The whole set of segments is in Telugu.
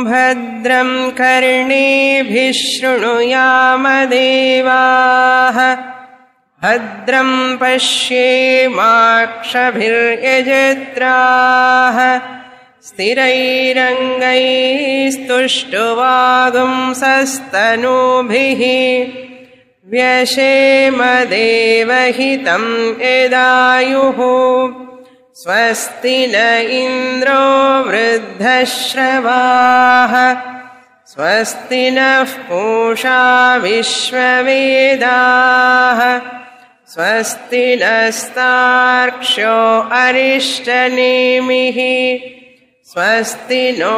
भद्रं कर्णेभिः शृणुयामदेवाः भद्रं पश्येमाक्षभिर्यजत्राः स्थिरैरङ्गैस्तुष्टुवागुंसस्तनूभिः व्यशेमदेवहितं यदायुः स्वस्ति न इन्द्रो वृद्धश्रवाः स्वस्ति नः पूषा विश्ववेदाः स्वस्ति नस्तार्क्ष्यो अरिष्टनेमिः स्वस्ति नो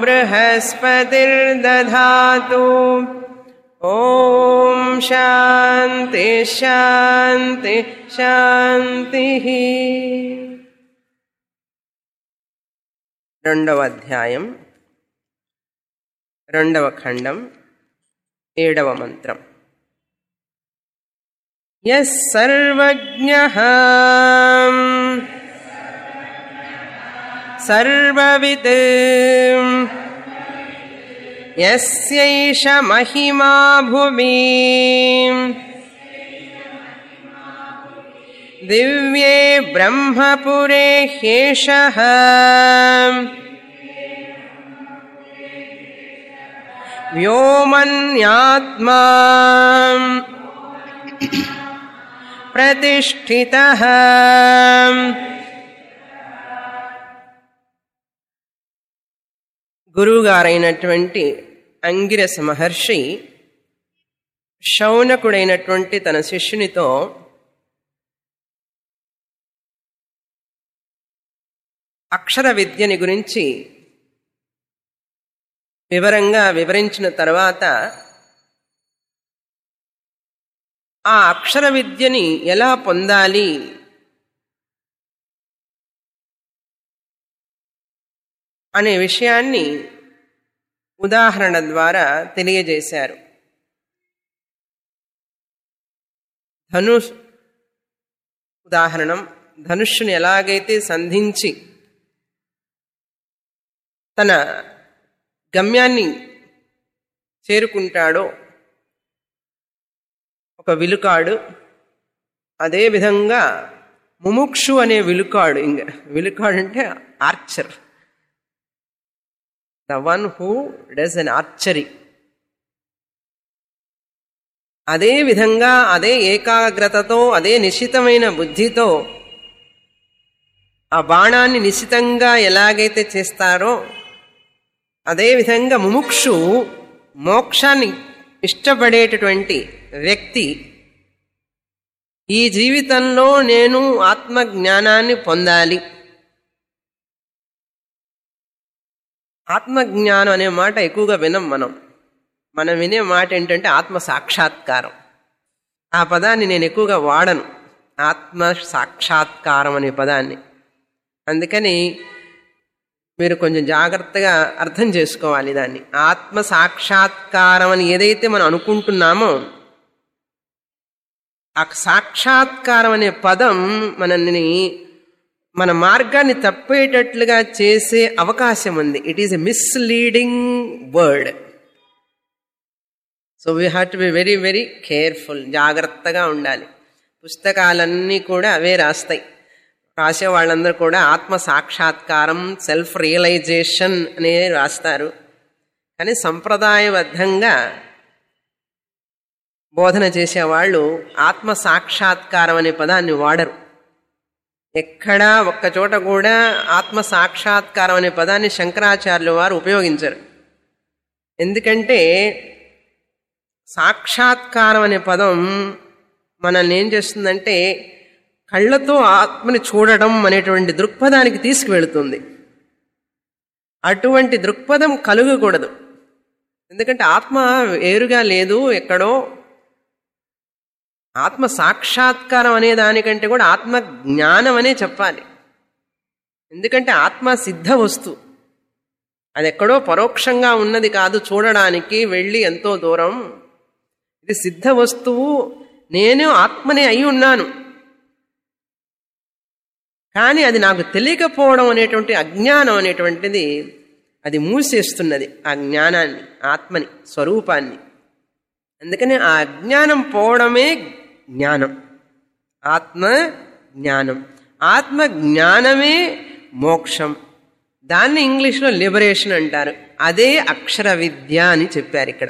बृहस्पतिर्दधातु ॐ शान्ति शान्ति शान्तिः రెండవ అధ్యాయం రెండవ ఖండం ఏడవ మంత్రం యస్ సర్వజ్ఞ సర్వవిత్ యస్యైష మహిమా భువి दिव्ये ब्रह्मपुरे ह्येषः व्योमन्यात्मा प्रतिष्ठितः గురువుగారైనటువంటి అంగిరస మహర్షి శౌనకుడైనటువంటి తన శిష్యునితో అక్షర విద్యని గురించి వివరంగా వివరించిన తర్వాత ఆ అక్షర విద్యని ఎలా పొందాలి అనే విషయాన్ని ఉదాహరణ ద్వారా తెలియజేశారు ధను ఉదాహరణం ధనుష్ని ఎలాగైతే సంధించి తన గమ్యాన్ని చేరుకుంటాడో ఒక విలుకాడు అదేవిధంగా ముముక్షు అనే విలుకాడు ఇంక విలుకాడు అంటే archer the one who does an archery అదే విధంగా అదే ఏకాగ్రతతో అదే నిశ్చితమైన బుద్ధితో ఆ బాణాన్ని నిశ్చితంగా ఎలాగైతే చేస్తారో అదేవిధంగా ముముక్షు మోక్షాన్ని ఇష్టపడేటటువంటి వ్యక్తి ఈ జీవితంలో నేను ఆత్మజ్ఞానాన్ని పొందాలి ఆత్మజ్ఞానం అనే మాట ఎక్కువగా వినం మనం మనం వినే మాట ఏంటంటే ఆత్మ సాక్షాత్కారం ఆ పదాన్ని నేను ఎక్కువగా వాడను ఆత్మ సాక్షాత్కారం అనే పదాన్ని అందుకని మీరు కొంచెం జాగ్రత్తగా అర్థం చేసుకోవాలి దాన్ని ఆత్మ సాక్షాత్కారం అని ఏదైతే మనం అనుకుంటున్నామో ఆ సాక్షాత్కారం అనే పదం మనల్ని మన మార్గాన్ని తప్పేటట్లుగా చేసే అవకాశం ఉంది it is a misleading word so we have to be very very careful జాగ్రత్తగా ఉండాలి పుస్తకాలన్నీ కూడా అవే రాస్తాయి రాసే వాళ్ళందరూ కూడా ఆత్మ సాక్షాత్కారం సెల్ఫ్ రియలైజేషన్ అనే రాస్తారు కానీ సంప్రదాయబద్ధంగా బోధన చేసేవాళ్ళు ఆత్మ సాక్షాత్కారం అనే పదాన్ని వాడరు ఎక్కడా ఒక్క చోట కూడా ఆత్మ సాక్షాత్కారం అనే పదాన్ని శంకరాచార్యుల వారు ఉపయోగించరు ఎందుకంటే సాక్షాత్కారం అనే పదం మనల్ని ఏం చేస్తుందంటే కళ్ళతో ఆత్మని చూడడం అనేటువంటి దృక్పథానికి తీసుకువెళుతుంది అటువంటి దృక్పథం కలుగకూడదు ఎందుకంటే ఆత్మ వేరుగా లేదు ఎక్కడో ఆత్మ సాక్షాత్కారం అనే దానికంటే కూడా ఆత్మ జ్ఞానం అనే చెప్పాలి ఎందుకంటే ఆత్మ సిద్ధ వస్తు అది ఎక్కడో పరోక్షంగా ఉన్నది కాదు చూడడానికి వెళ్ళి ఎంతో దూరం ఇది సిద్ధ వస్తువు నేను ఆత్మనే అయి ఉన్నాను కానీ అది నాకు తెలియకపోవడం అనేటువంటి అజ్ఞానం అనేటువంటిది అది మూసేస్తున్నది ఆ జ్ఞానాన్ని ఆత్మని స్వరూపాన్ని అందుకని ఆ అజ్ఞానం పోవడమే జ్ఞానం ఆత్మ జ్ఞానం ఆత్మ జ్ఞానమే మోక్షం దాన్ని ఇంగ్లీష్లో లిబరేషన్ అంటారు అదే అక్షర విద్య అని చెప్పారు ఇక్కడ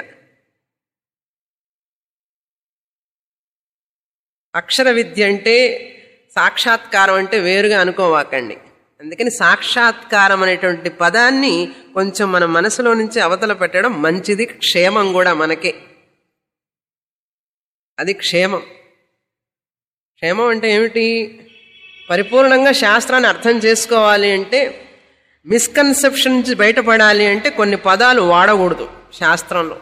అక్షర విద్య అంటే సాక్షాత్కారం అంటే వేరుగా అనుకోవాకండి అందుకని సాక్షాత్కారం అనేటువంటి పదాన్ని కొంచెం మన మనసులో నుంచి అవతల పెట్టడం మంచిది క్షేమం కూడా మనకే అది క్షేమం క్షేమం అంటే ఏమిటి పరిపూర్ణంగా శాస్త్రాన్ని అర్థం చేసుకోవాలి అంటే మిస్కన్సెప్షన్ నుంచి బయటపడాలి అంటే కొన్ని పదాలు వాడకూడదు శాస్త్రంలో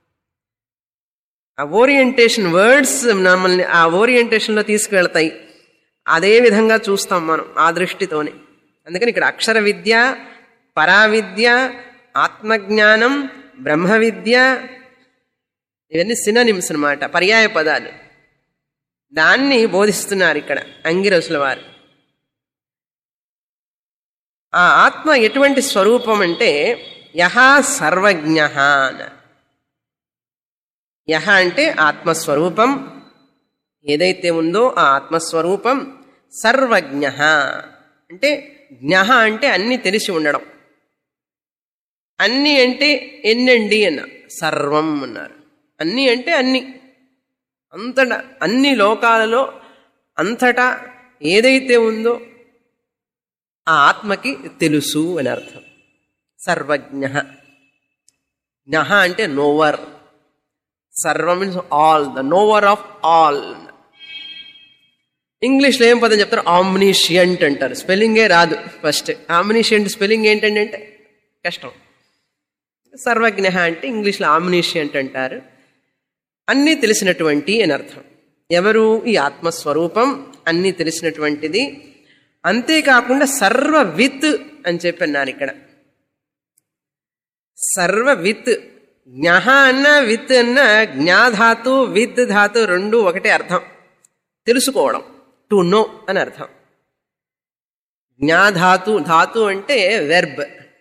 ఆ ఓరియంటేషన్ వర్డ్స్ మమ్మల్ని ఆ ఓరియంటేషన్లో తీసుకువెళ్తాయి అదే విధంగా చూస్తాం మనం ఆ దృష్టితోనే అందుకని ఇక్కడ అక్షర విద్య పరావిద్య ఆత్మజ్ఞానం బ్రహ్మ విద్య ఇవన్నీ సిననిమ్స్ అనమాట పర్యాయ పదాలు దాన్ని బోధిస్తున్నారు ఇక్కడ అంగిరసుల వారు ఆ ఆత్మ ఎటువంటి స్వరూపం అంటే యహ సర్వజ్ఞ అన్నారు యహ అంటే ఆత్మస్వరూపం ఏదైతే ఉందో ఆ ఆత్మస్వరూపం సర్వజ్ఞ అంటే జ్ఞ అంటే అన్ని తెలిసి ఉండడం అన్ని అంటే ఎన్నండి అన్న సర్వం అన్నారు అన్ని అంటే అన్ని అంతటా అన్ని లోకాలలో అంతటా ఏదైతే ఉందో ఆ ఆత్మకి తెలుసు అని అర్థం సర్వజ్ఞ జ్ఞ అంటే నోవర్ సర్వం means all the knower of all ఇంగ్లీష్లో ఏం పదం చెప్తారు ఆమ్నిషియంట్ అంటారు స్పెల్లింగే రాదు ఫస్ట్ ఆమ్నిషియంట్ స్పెల్లింగ్ ఏంటంటే కష్టం సర్వజ్ఞ అంటే ఇంగ్లీష్లో ఆమ్నిషియంట్ అంటారు అన్నీ తెలిసినటువంటి అని అర్థం ఎవరు ఈ ఆత్మస్వరూపం అన్నీ తెలిసినటువంటిది అంతేకాకుండా సర్వవిత్ అని చెప్పన్నారు ఇక్కడ సర్వవిత్ జ్ఞ అన్న విత్ అన్న జ్ఞాధాతు విత్ ధాతు రెండు ఒకటే అర్థం తెలుసుకోవడం టు నో అని అర్థం జ్ఞాధాతు ధాతు అంటే వెర్బ్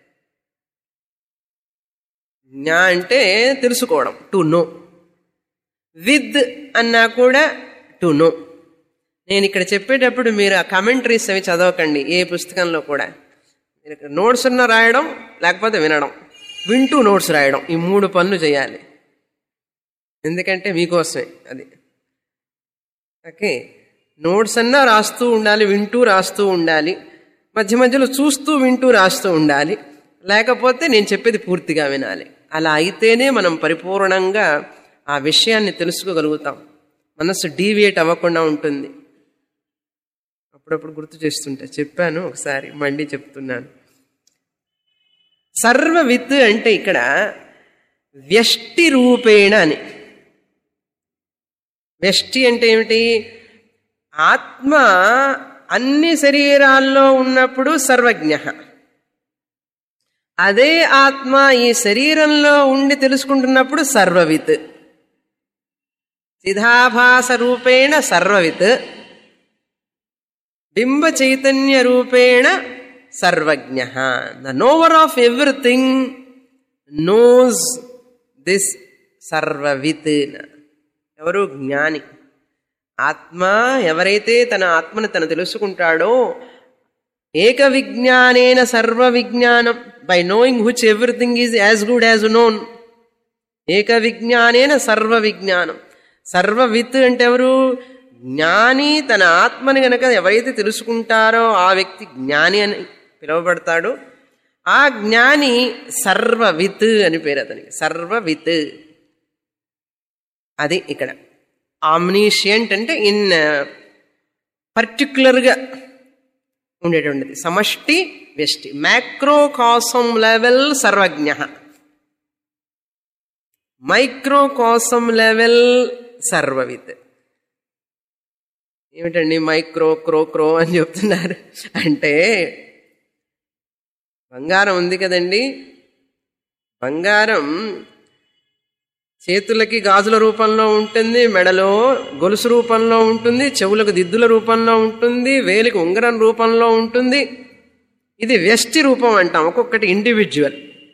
జ్ఞా అంటే తెలుసుకోవడం టు నో విత్ అన్నా కూడా టు నో నేను ఇక్కడ చెప్పేటప్పుడు మీరు ఆ కమెంటరీస్ అవి చదవకండి ఏ పుస్తకంలో కూడా మీరు ఇక్కడ నోట్స్ ఉన్న రాయడం లేకపోతే వినడం వింటూ నోట్స్ రాయడం ఈ మూడు పనులు చేయాలి ఎందుకంటే మీకోసమే అది ఓకే నోట్స్ అన్నా రాస్తూ ఉండాలి వింటూ రాస్తూ ఉండాలి మధ్య మధ్యలో చూస్తూ వింటూ రాస్తూ ఉండాలి లేకపోతే నేను చెప్పేది పూర్తిగా వినాలి అలా అయితేనే మనం పరిపూర్ణంగా ఆ విషయాన్ని తెలుసుకోగలుగుతాం మనస్సు డీవియేట్ అవ్వకుండా ఉంటుంది అప్పుడప్పుడు గుర్తు చేస్తుంటా చెప్పాను ఒకసారి మళ్ళీ చెప్తున్నాను సర్వవిత్ అంటే ఇక్కడ వ్యష్టి రూపేణ అని వ్యష్టి అంటే ఏమిటి ఆత్మ అన్ని శరీరాల్లో ఉన్నప్పుడు సర్వజ్ఞ అదే ఆత్మ ఈ శరీరంలో ఉండి తెలుసుకుంటున్నప్పుడు సర్వవిత్ చిదాభాస రూపేణ సర్వవిత్ బింబ చైతన్య రూపేణ సర్వజ్ఞ the knower of everything knows this సర్వవిత్ ఎవరు జ్ఞాని ఆత్మ ఎవరైతే తన ఆత్మను తను తెలుసుకుంటాడో ఏక విజ్ఞానేన సర్వ విజ్ఞానం by knowing which everything is as good as known ఏక విజ్ఞానేన సర్వ విజ్ఞానం సర్వవిత్ అంటే ఎవరు జ్ఞాని తన ఆత్మని గనక ఎవరైతే తెలుసుకుంటారో ఆ వ్యక్తి జ్ఞాని అని పిలువబడతాడు ఆ జ్ఞాని సర్వవిత్ అని పేరు అతనికి సర్వవిత్ అది ఇక్కడ ఆమ్నీషియంట్ అంటే ఇన్ పర్టికులర్గా ఉండేటువంటిది సమష్టి వ్యష్టి మ్యాక్రోకాసం లెవెల్ సర్వజ్ఞ మైక్రోకాసం లెవెల్ సర్వవిత్ ఏమిటండి మైక్రో క్రో క్రో అని చెప్తున్నారు అంటే బంగారం ఉంది కదండి బంగారం చేతులకి గాజుల రూపంలో ఉంటుంది మెడలో గొలుసు రూపంలో ఉంటుంది చెవులకు దిద్దుల రూపంలో ఉంటుంది వేలికి ఉంగరం రూపంలో ఉంటుంది ఇది వ్యష్టి రూపం అంటాం ఒక్కొక్కటి ఇండివిజువల్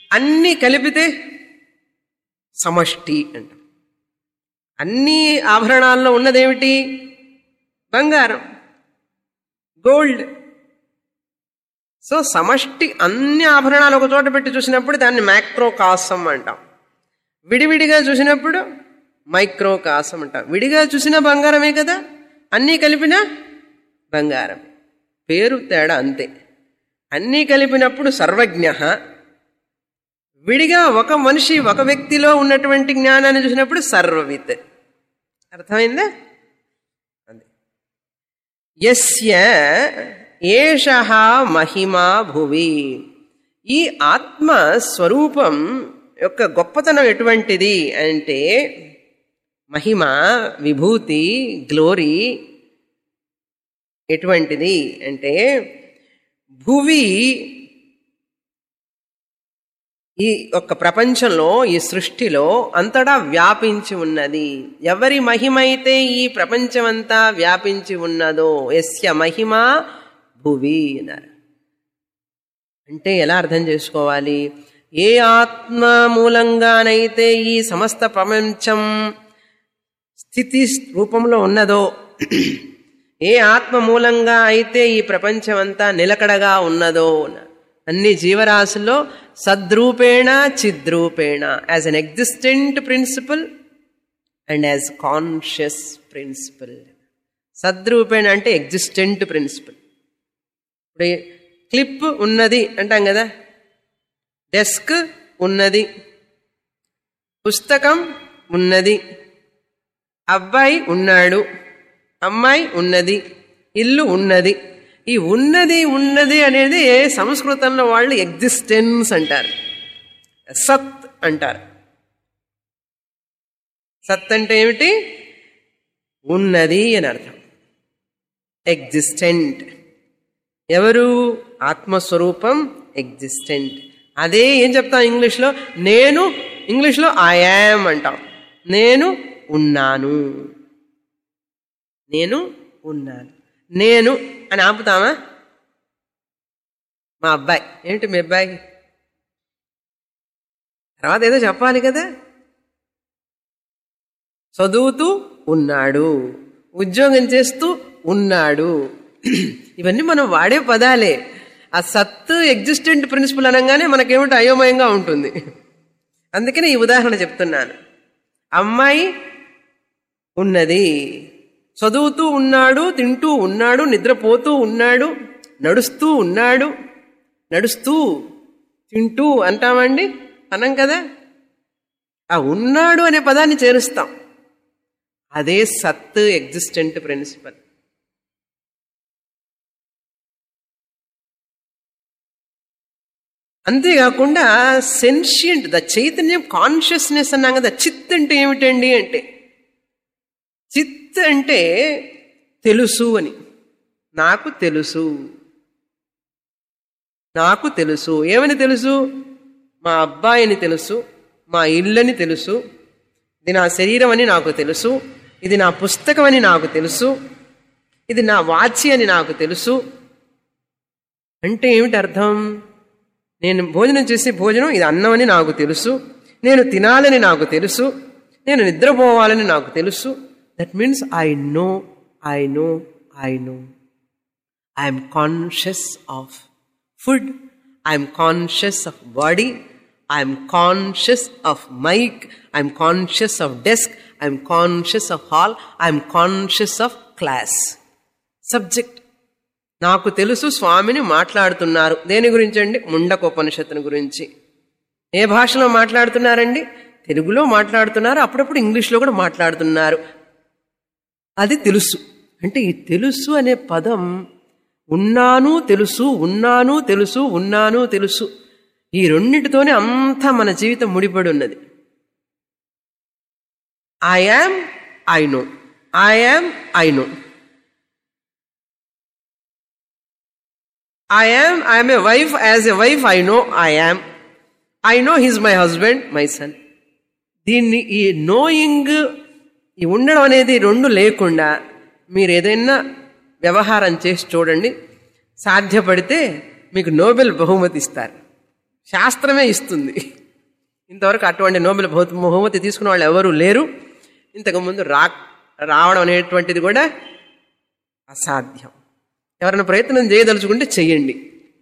అన్నీ కలిపితే సమష్టి అంట అన్ని ఆభరణాల్లో ఉన్నదేమిటి బంగారం గోల్డ్ సో సమష్టి అన్ని ఆభరణాలు ఒక చోట పెట్టి చూసినప్పుడు దాన్ని మ్యాక్రోకాసం అంటాం విడివిడిగా చూసినప్పుడు మైక్రోకాసం అంటాం విడిగా చూసిన బంగారమే కదా అన్నీ కలిపిన బంగారం పేరు తేడా అంతే అన్నీ కలిపినప్పుడు సర్వజ్ఞ విడిగా ఒక మనిషి ఒక వ్యక్తిలో ఉన్నటువంటి జ్ఞానాన్ని చూసినప్పుడు సర్వవిత్ అర్థమైందా అది యస్య ఏష మహిమా భువి ఈ ఆత్మ స్వరూపం యొక్క గొప్పతనం ఎటువంటిది అంటే మహిమ విభూతి గ్లోరీ ఎటువంటిది అంటే భువి ఈ యొక్క ప్రపంచంలో ఈ సృష్టిలో అంతటా వ్యాపించి ఉన్నది ఎవరి మహిమైతే ఈ ప్రపంచమంతా వ్యాపించి ఉన్నదో ఎస్య మహిమ భువి అన్నారు అంటే ఎలా అర్థం చేసుకోవాలి ఏ ఆత్మ మూలంగానైతే ఈ సమస్త ప్రపంచం స్థితి రూపంలో ఉన్నదో ఏ ఆత్మ మూలంగా అయితే ఈ ప్రపంచమంతా నిలకడగా ఉన్నదో అన్ని జీవరాశుల్లో సద్రూపేణ చిద్రూపేణ as an existent principle and as conscious principle సద్రూపేణ అంటే ఎగ్జిస్టెంట్ ప్రిన్సిపల్ ఇప్పుడు క్లిప్ ఉన్నది అంటాం కదా డెస్క్ ఉన్నది పుస్తకం ఉన్నది అబ్బాయి ఉన్నాడు అమ్మాయి ఉన్నది ఇల్లు ఉన్నది ఈ ఉన్నది ఉన్నది అనేది సంస్కృతంలో వాళ్ళు ఎగ్జిస్టెన్స్ అంటారు సత్ అంటారు సత్ అంటే ఏమిటి ఉన్నది అని అర్థం ఎగ్జిస్టెంట్ ఎవరు ఆత్మస్వరూపం ఎగ్జిస్టెంట్ అదే ఏం చెప్తాం ఇంగ్లీష్లో నేను ఇంగ్లీష్లో ఐ యామ్ అంటాం నేను ఉన్నాను నేను ఉన్నాను నేను అని ఆపుతామా మా అబ్బాయి ఏమిటి మీ అబ్బాయి తర్వాత ఏదో చెప్పాలి కదా చదువుతూ ఉన్నాడు ఉద్యోగం చేస్తూ ఉన్నాడు ఇవన్నీ మనం వాడే పదాలే ఆ సత్తు ఎగ్జిస్టెంట్ ప్రిన్సిపల్ అనగానే మనకేమిటి అయోమయంగా ఉంటుంది అందుకనే ఈ ఉదాహరణ చెప్తున్నాను అమ్మాయి ఉన్నది చదువుతూ ఉన్నాడు తింటూ ఉన్నాడు నిద్రపోతూ ఉన్నాడు నడుస్తూ ఉన్నాడు నడుస్తూ తింటూ అంటామండి అనం కదా ఆ ఉన్నాడు అనే పదాన్ని చేరుస్తాం అదే సత్ ఎగ్జిస్టెంట్ ప్రిన్సిపల్ అంతేకాకుండా సెన్షియంట్ ద చైతన్యం కాన్షియస్నెస్ అన్నాం కదా చిత్ అంటే ఏమిటండి అంటే చిత్ అంటే తెలుసు అని నాకు తెలుసు నాకు తెలుసు ఏమని తెలుసు మా అబ్బాయిని తెలుసు మా ఇల్లని తెలుసు ఇది నా శరీరం అని నాకు తెలుసు ఇది నా పుస్తకం అని నాకు తెలుసు ఇది నా వాచి అని నాకు తెలుసు అంటే ఏమిటి అర్థం నేను భోజనం చేసే భోజనం ఇది అన్నం అని నాకు తెలుసు నేను తినాలని నాకు తెలుసు నేను నిద్రపోవాలని నాకు తెలుసు that means I know I know I know I'm conscious of food I'm conscious of body I'm conscious of mic I'm conscious of desk I'm conscious of hall I'm conscious of class subject నాకు తెలుసు స్వామిని మాట్లాడుతున్నారు దేని గురించి అండి ముండకోపనిషత్తుని గురించి ఏ భాషలో మాట్లాడుతున్నారండి తెలుగులో మాట్లాడుతున్నారు అప్పుడప్పుడు ఇంగ్లీష్లో కూడా మాట్లాడుతున్నారు అది తెలుసు అంటే ఈ తెలుసు అనే పదం ఉన్నాను తెలుసు ఉన్నాను తెలుసు ఉన్నాను తెలుసు ఈ రెండింటితోనే అంతా మన జీవితం ముడిపడి ఉన్నది I am I know I am I know I am I'm a wife as a wife I know I am I know his my husband my son దీన్ని ఈ నోయింగ్ ఈ ఉండడం అనేది రెండు లేకుండా మీరు ఏదైనా వ్యవహారం చేసి చూడండి సాధ్యపడితే మీకు నోబెల్ బహుమతి ఇస్తారు శాస్త్రమే ఇస్తుంది ఇంతవరకు అటువంటి నోబెల్ బహు- బహుమతి తీసుకున్న వాళ్ళు ఎవరూ లేరు ఇంతకుముందు రా రావడం అనేటువంటిది కూడా అసాధ్యం ఎవరైనా ప్రయత్నం చేయదలుచుకుంటే చెయ్యండి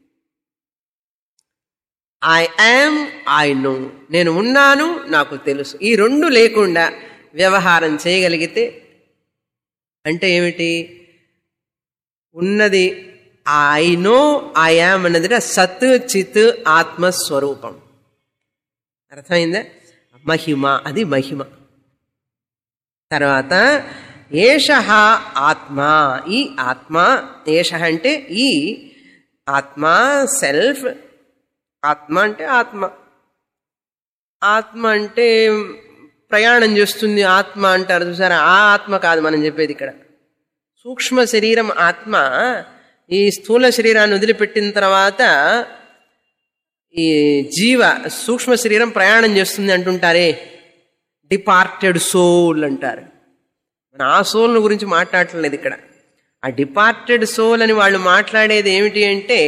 ఐ యామ్ ఐ నో నేను ఉన్నాను నాకు తెలుసు ఈ రెండు లేకుండా వ్యవహారం చేయగలిగితే అంటే ఏమిటి ఉన్నది ఐ నో ఐ యామ్ అన్నది సత్ చిత్ ఆత్మస్వరూపం అర్థమైందా మహిమ అది మహిమ తర్వాత ఏష ఆత్మ ఈ ఆత్మ ఏష అంటే ఈ ఆత్మ సెల్ఫ్ ఆత్మ అంటే ఆత్మ ఆత్మ అంటే ప్రయాణం చేస్తుంది ఆత్మ అంటారు చూసారా ఆ ఆత్మ కాదు మనం చెప్పేది ఇక్కడ సూక్ష్మ శరీరం ఆత్మ ఈ స్థూల శరీరాన్ని వదిలిపెట్టిన తర్వాత ఈ జీవ సూక్ష్మ శరీరం ప్రయాణం చేస్తుంది అంటుంటారే డిపార్టెడ్ సోల్ అంటారు మన ఆ సోల్ గురించి మాట్లాడట్లేదు ఇక్కడ ఆ డిపార్టెడ్ సోల్ అని వాళ్ళు మాట్లాడేది ఏమిటి అంటే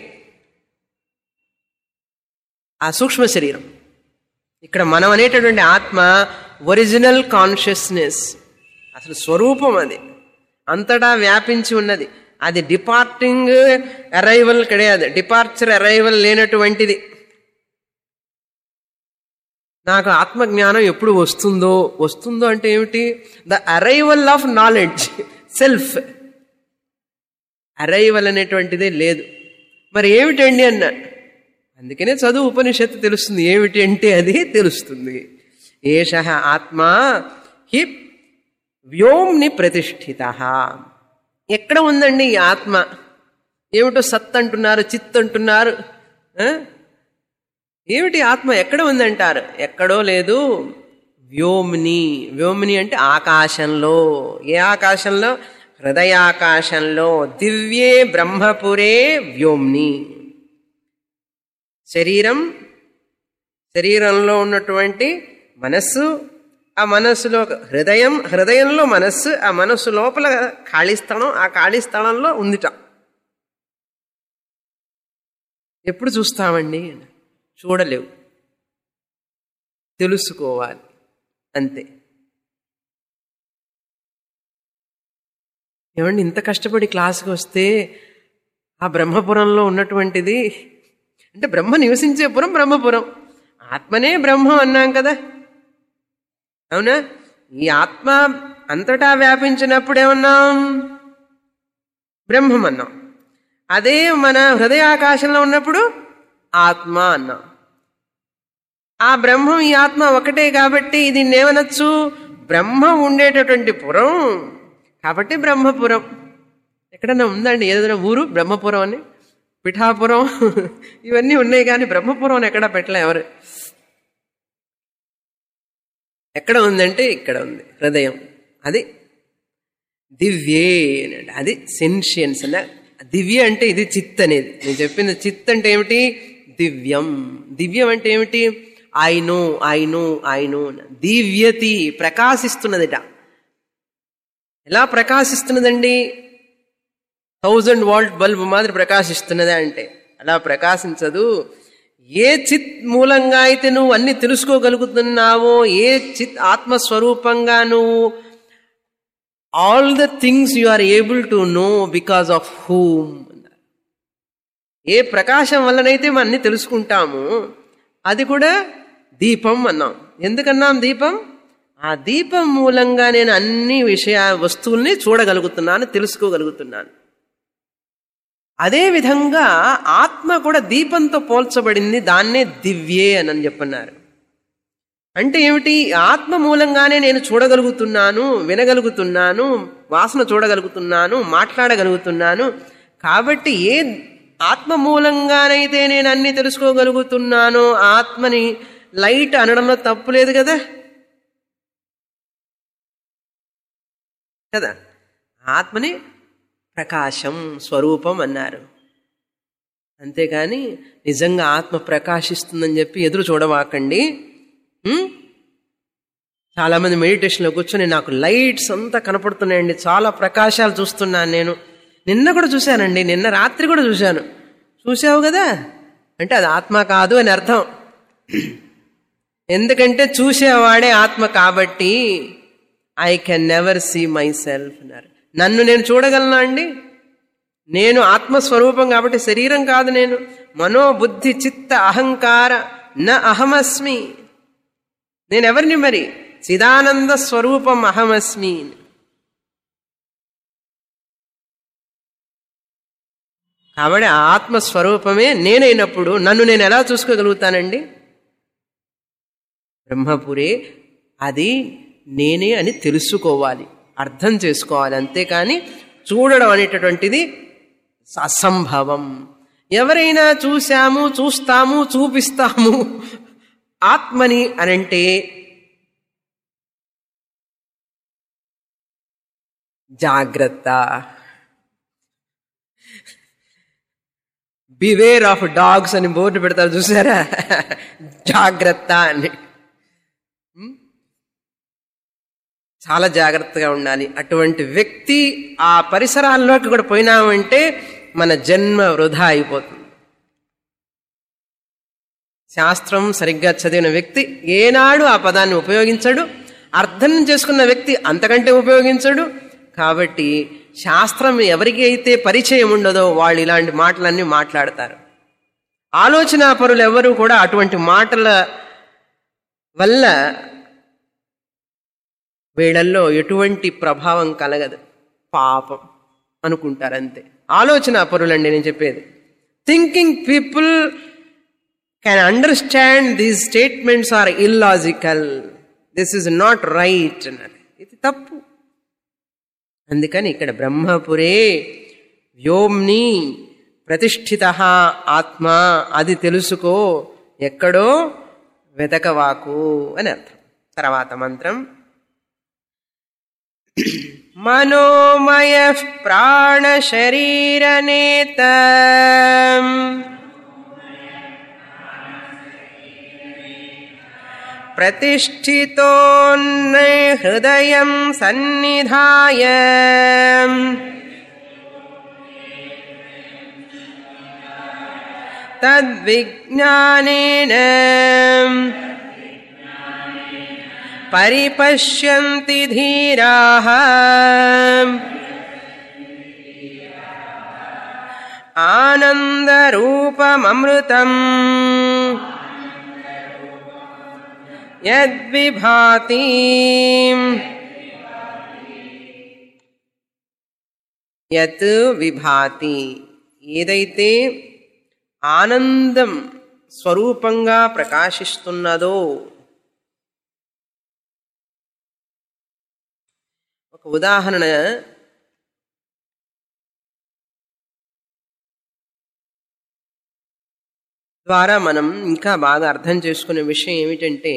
ఆ సూక్ష్మ శరీరం ఇక్కడ మనం అనేటటువంటి ఆత్మ ఒరిజినల్ కాన్షియస్నెస్ అసలు స్వరూపం అది అంతటా వ్యాపించి ఉన్నది అది డిపార్టింగ్ అరైవల్ కిడయాదు డిపార్చర్ అరైవల్ లేనటువంటిది నాకు ఆత్మజ్ఞానం ఎప్పుడు వస్తుందో వస్తుందో అంటే ఏమిటి the arrival of knowledge self arrival అనేటువంటిదే లేదు మరి ఏమిటండి అన్న అందుకనే చదువు ఉపనిషత్తు తెలుస్తుంది ఏమిటి అంటే అది తెలుస్తుంది ఏష ఆత్మ హి వ్యోమ్ని ప్రతిష్ఠిత ఎక్కడ ఉందండి ఈ ఆత్మ ఏమిటో సత్ అంటున్నారు చిత్ అంటున్నారు ఆ? ఏమిటి ఆత్మ ఎక్కడ ఉందంటారు ఎక్కడో లేదు వ్యోమ్ని వ్యోమ్ని అంటే ఆకాశంలో ఏ ఆకాశంలో హృదయాకాశంలో దివ్యే బ్రహ్మపురే వ్యోమ్ని శరీరం శరీరంలో ఉన్నటువంటి మనస్సు ఆ మనస్సులో హృదయం హృదయంలో మనస్సు ఆ మనస్సు లోపల ఖాళీ స్థలం ఆ ఖాళీ స్థలంలో ఉందిట ఎప్పుడు చూస్తామండి చూడలేవు తెలుసుకోవాలి అంతే ఏమండి ఇంత కష్టపడి క్లాసుకి వస్తే ఆ బ్రహ్మపురంలో ఉన్నటువంటిది అంటే బ్రహ్మ నివసించే పురం బ్రహ్మపురం ఆత్మనే బ్రహ్మం అన్నాం కదా అవునా ఈ ఆత్మ అంతటా వ్యాపించినప్పుడు ఏమన్నాం బ్రహ్మం అన్నాం అదే మన హృదయాకాశంలో ఉన్నప్పుడు ఆత్మ అన్నాం ఆ బ్రహ్మం ఈ ఆత్మ ఒకటే కాబట్టి దీన్ని ఏమనొచ్చు బ్రహ్మ ఉండేటటువంటి పురం కాబట్టి బ్రహ్మపురం ఎక్కడన్నా ఉందండి ఏదైనా ఊరు బ్రహ్మపురం అని పిఠాపురం ఇవన్నీ ఉన్నాయి కానీ బ్రహ్మపురం అని ఎక్కడా పెట్టలే ఎవరు ఎక్కడ ఉందంటే ఇక్కడ ఉంది హృదయం అది దివ్యే అనండి అది సెన్షియన్స్ అన్న దివ్య అంటే ఇది చిత్ అనేది నేను చెప్పింది చిత్ అంటే ఏమిటి దివ్యం దివ్యం అంటే ఏమిటి I know I know I know దివ్యతి ప్రకాశిస్తున్నదిట ఎలా ప్రకాశిస్తున్నదండి థౌజండ్ వాల్ట్ బల్బ్ మాదిరి ప్రకాశిస్తున్నదా అంటే అలా ప్రకాశించదు ఏ చిత్ మూలంగా అయితే నువ్వు అన్ని తెలుసుకోగలుగుతున్నావో ఏ చిత్ ఆత్మస్వరూపంగా నువ్వు all the things you are able to know because of whom ఏ ప్రకాశం వల్లనైతే మనం అన్ని తెలుసుకుంటాము అది కూడా దీపం అన్నాం ఎందుకన్నాం దీపం ఆ దీపం మూలంగా నేను అన్ని విషయ వస్తువుల్ని చూడగలుగుతున్నాను తెలుసుకోగలుగుతున్నాను అదే విధంగా ఆత్మ కూడా దీపంతో పోల్చబడింది దాన్నే దివ్యే అని చెప్పన్నారు అంటే ఏమిటి ఆత్మ మూలంగానే నేను చూడగలుగుతున్నాను వినగలుగుతున్నాను వాసన చూడగలుగుతున్నాను మాట్లాడగలుగుతున్నాను కాబట్టి ఏ ఆత్మ మూలంగానైతే నేను అన్ని తెలుసుకోగలుగుతున్నానో ఆత్మని లైట్ అనడంలో తప్పు లేదు కదా కదా ఆత్మని ప్రకాశం స్వరూపం అన్నారు అంతేగాని నిజంగా ఆత్మ ప్రకాశిస్తుందని చెప్పి ఎదురు చూడవాకండి ఉం? చాలామంది మెడిటేషన్లో కూర్చొని నాకు లైట్స్ అంతా కనపడుతున్నాయండి చాలా ప్రకాశాలు చూస్తున్నాను నేను నిన్న కూడా చూశానండి నిన్న రాత్రి కూడా చూశాను చూసావు కదా అంటే అది ఆత్మ కాదు అని అర్థం ఎందుకంటే చూసేవాడే ఆత్మ కాబట్టి I can never see myself అన్నారు నన్ను నేను చూడగలనా అండి నేను ఆత్మస్వరూపం కాబట్టి శరీరం కాదు నేను మనోబుద్ధి చిత్త అహంకార న అహమస్మి నేనెవరిని మరి చిదానంద స్వరూపం అహమస్మి కాబట్టి ఆ ఆత్మస్వరూపమే నేనైనప్పుడు నన్ను నేను ఎలా చూసుకోగలుగుతానండి బ్రహ్మపురే అది నేనే అని తెలుసుకోవాలి అర్థం చేసుకోవాలి అంతేకాని చూడడం అనేటటువంటిది అసంభవం ఎవరైనా చూశాము చూస్తాము చూపిస్తాము ఆత్మని అనంటే జాగ్రత్త బివేర్ ఆఫ్ డాగ్స్ అని బోర్డు పెడతారు చూసారా జాగ్రత్త అని చాలా జాగ్రత్తగా ఉండాలి అటువంటి వ్యక్తి ఆ పరిసరాల్లోకి కూడా పోయినామంటే మన జన్మ వృధా అయిపోతుంది శాస్త్రం సరిగ్గా చదివిన వ్యక్తి ఏనాడు ఆ పదాన్ని ఉపయోగించడు అర్థం చేసుకున్న వ్యక్తి అంతకంటే ఉపయోగించడు కాబట్టి శాస్త్రం ఎవరికి అయితే పరిచయం ఉండదో వాళ్ళు ఇలాంటి మాటలన్నీ మాట్లాడతారు ఆలోచన పరులు ఎవరు కూడా అటువంటి మాటల వల్ల వీళ్ళల్లో ఎటువంటి ప్రభావం కలగదు పాపం అనుకుంటారు అంతే ఆలోచన పరులండి నేను చెప్పేది thinking people can understand these statements are illogical this is not right అన్నారు ఇది తప్పు అందుకని ఇక్కడ బ్రహ్మపురే వ్యోమ్ని ప్రతిష్ఠిత ఆత్మ అది తెలుసుకో ఎక్కడో వెతకవాకు అని అర్థం తర్వాత మంత్రం మనోమయ ప్రాణశరీరనేత प्रतिष्ठितोन्न हृदयं सन्निधाय तद्विज्ञानेन परिपश्यन्ति धीराः आनन्दरूपममृतम् యద్విభాతి యత్ విభాతి ఏదైతే ఆనందం స్వరూపంగా ప్రకాశిస్తున్నదో ఒక ఉదాహరణ ద్వారా మనం ఇంకా బాగా అర్థం చేసుకునే విషయం ఏమిటంటే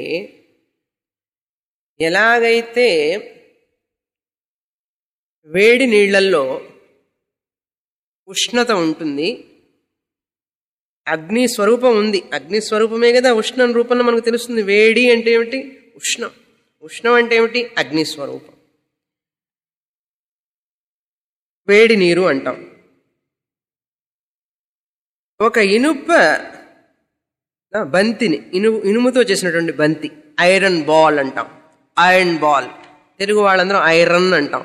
ఎలాగైతే వేడి నీళ్లల్లో ఉష్ణత ఉంటుంది అగ్ని స్వరూపం ఉంది అగ్ని స్వరూపమే కదా ఉష్ణం రూపంలో మనకు తెలుస్తుంది వేడి అంటే ఏమిటి ఉష్ణం ఉష్ణం అంటే ఏమిటి అగ్ని స్వరూపం వేడి నీరు అంటాం ఒక ఇనుప బంతిని ఇను ఇనుముతో చేసినటువంటి బంతి ఐరన్ బాల్ అంటాం ఐరన్ బాల్ తెలుగు వాళ్ళందరం ఐరన్ అంటాం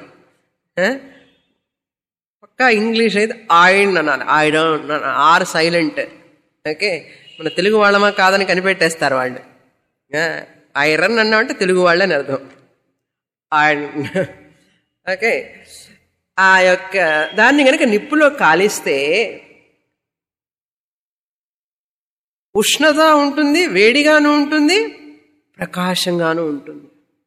పక్కా ఇంగ్లీష్ అయితే ఐరన్ అనాలి ఐరన్ ఆర్ సైలెంట్ ఓకే మన తెలుగు వాళ్ళమా కాదని కనిపెట్టేస్తారు వాళ్ళు ఐరన్ అన్నామంటే తెలుగు వాళ్ళని అర్థం ఐరన్ ఓకే ఆ యొక్క దాన్ని కనుక నిప్పులో కాలిస్తే ఉష్ణత ఉంటుంది వేడిగాను ఉంటుంది ప్రకాశంగాను ఉంటుంది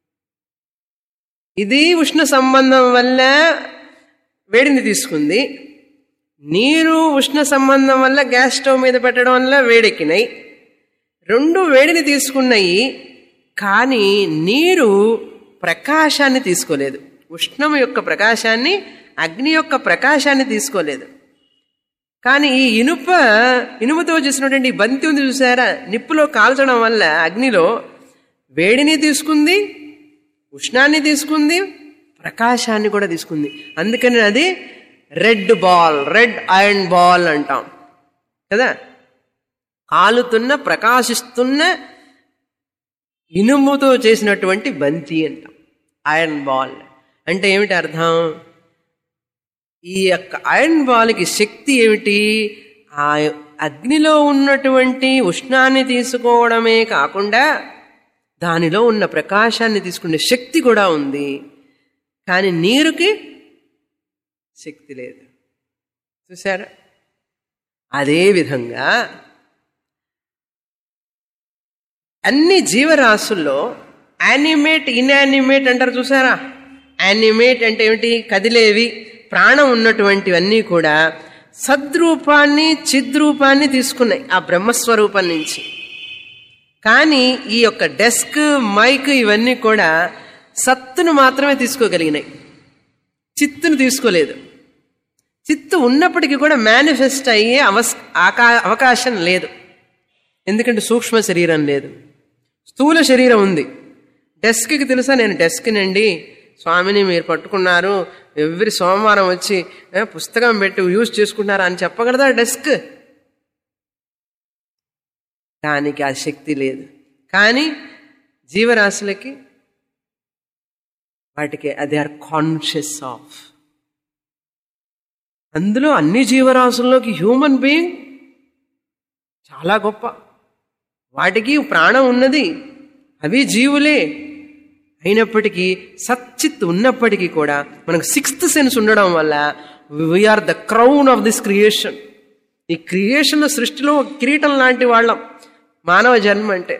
ఇది ఉష్ణ సంబంధం వల్ల వేడిని తీసుకుంది నీరు ఉష్ణ సంబంధం వల్ల గ్యాస్ స్టవ్ మీద పెట్టడం వల్ల వేడెక్కినాయి రెండు వేడిని తీసుకున్నాయి కానీ నీరు ప్రకాశాన్ని తీసుకోలేదు ఉష్ణం యొక్క ప్రకాశాన్ని అగ్ని యొక్క ప్రకాశాన్ని తీసుకోలేదు కానీ ఈ ఇనుప ఇనుముతో చేసినటువంటి బంతి ఉంది చూసారా నిప్పులో కాల్చడం వల్ల అగ్నిలో వేడిని తీసుకుంది ఉష్ణాన్ని తీసుకుంది ప్రకాశాన్ని కూడా తీసుకుంది అందుకని అది red ball red iron ball అంటాం కదా కాలుతున్న ప్రకాశిస్తున్న ఇనుముతో చేసినటువంటి బంతి అంటాం ఐరన్ బాల్ అంటే ఏమిటి అర్థం ఈ యొక్క ఐరన్ బాల్కి శక్తి ఏమిటి ఆ అగ్నిలో ఉన్నటువంటి ఉష్ణాన్ని తీసుకోవడమే కాకుండా దానిలో ఉన్న ప్రకాశాన్ని తీసుకునే శక్తి కూడా ఉంది కానీ నీరుకి శక్తి లేదు చూసారా అదేవిధంగా అన్ని జీవరాశుల్లో యానిమేట్ ఇన్యానిమేట్ అంటారు చూసారా యానిమేట్ అంటే ఏమిటి కదిలేవి ప్రాణం ఉన్నటువంటివన్నీ కూడా సద్రూపాన్ని చిద్రూపాన్ని తీసుకున్నాయి ఆ బ్రహ్మస్వరూపం నుంచి కానీ ఈ యొక్క డెస్క్ మైక్ ఇవన్నీ కూడా సత్తును మాత్రమే తీసుకోగలిగినాయి చిత్తును తీసుకోలేదు చిత్తు ఉన్నప్పటికీ కూడా మేనిఫెస్ట్ అయ్యే అవస్ ఆకా అవకాశం లేదు ఎందుకంటే సూక్ష్మ శరీరం లేదు స్థూల శరీరం ఉంది డెస్క్కి తెలుసా నేను డెస్క్నండి స్వామిని మీరు పట్టుకున్నారు ఎవ్రీ సోమవారం వచ్చి ఏ, పుస్తకం పెట్టి యూజ్ చేసుకుంటున్నారా అని చెప్పగలదా డెస్క్ దానికి ఆ శక్తి లేదు కానీ జీవరాశులకి వాటికి అది ఆర్ కాన్షియస్ ఆఫ్ అందులో అన్ని జీవరాశుల్లోకి హ్యూమన్ బీయింగ్ చాలా గొప్ప వాటికి ప్రాణం ఉన్నది అవి జీవులే అయినప్పటికీ సచ్చిత్ ఉన్నప్పటికీ కూడా మనకు సిక్స్త్ సెన్స్ ఉండడం వల్ల we are the crown of this creation ఈ క్రియేషన్ సృష్టిలో ఒక కిరీటం లాంటి వాళ్ళం మానవ జన్మ అంటే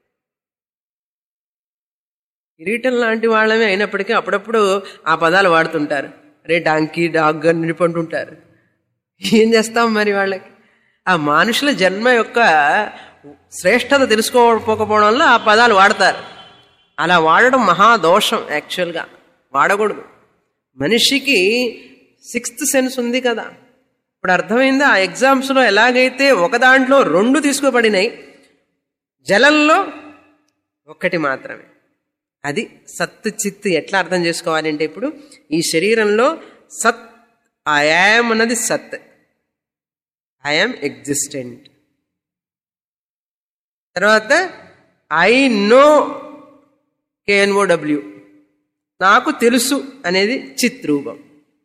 కిరీటం లాంటి వాళ్ళమే అయినప్పటికీ అప్పుడప్పుడు ఆ పదాలు వాడుతుంటారు రే డాంకీ డాగ్ అని నిలుపుంటుంటారు ఏం చేస్తాం మరి వాళ్ళకి ఆ మనుషుల జన్మ యొక్క శ్రేష్టత తెలుసుకోకపోవడం వల్ల ఆ పదాలు వాడతారు అలా వాడడం మహాదోషం యాక్చువల్గా వాడకూడదు మనిషికి సిక్స్త్ సెన్స్ ఉంది కదా ఇప్పుడు అర్థమైందా ఆ ఎగ్జామ్స్లో ఎలాగైతే ఒక దాంట్లో రెండు తీసుకోబడినాయి జలంలో ఒక్కటి మాత్రమే అది సత్ చిత్ ఎట్లా అర్థం చేసుకోవాలి అంటే ఇప్పుడు ఈ శరీరంలో సత్ ఐయామ్ అన్నది సత్ ఐఎమ్ ఎగ్జిస్టెంట్ తర్వాత ఐ నో కేఎన్ఓడబ్ల్యూ నాకు తెలుసు అనేది చిత్ రూపం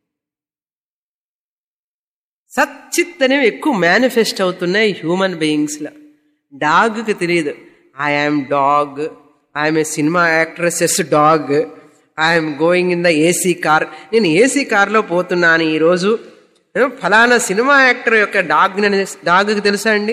సచ్చిత్ అనేవి ఎక్కువ మేనిఫెస్ట్ అవుతున్నాయి హ్యూమన్ బీయింగ్స్లో డాగ్కి తెలియదు I am dog I am a cinema actresses dog I am going in the AC car నేను ఏసీ కార్లో పోతున్నాను ఈరోజు ఏ, ఫలానా సినిమా యాక్టర్ యొక్క డాగ్ డాగ్కి తెలుసా అండి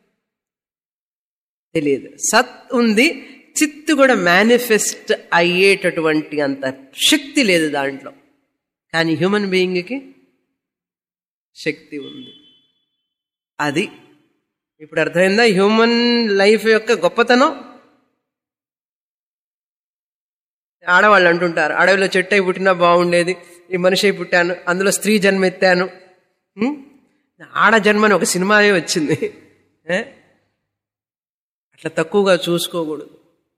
తెలియదు సత్ ఉంది చిత్తు కూడా మేనిఫెస్ట్ అయ్యేటటువంటి అంత శక్తి లేదు దాంట్లో కానీ హ్యూమన్ బీయింగ్కి శక్తి ఉంది అది ఇప్పుడు అర్థమైందా హ్యూమన్ లైఫ్ యొక్క గొప్పతనం ఆడవాళ్ళు అంటుంటారు అడవిలో చెట్టు అయి పుట్టినా బాగుండేది ఈ మనిషి అయి పుట్టాను అందులో స్త్రీ జన్మ ఎత్తాను ఉం? ఆడ జన్మని ఒక సినిమాయే వచ్చింది ఏ? అట్లా తక్కువగా చూసుకోకూడదు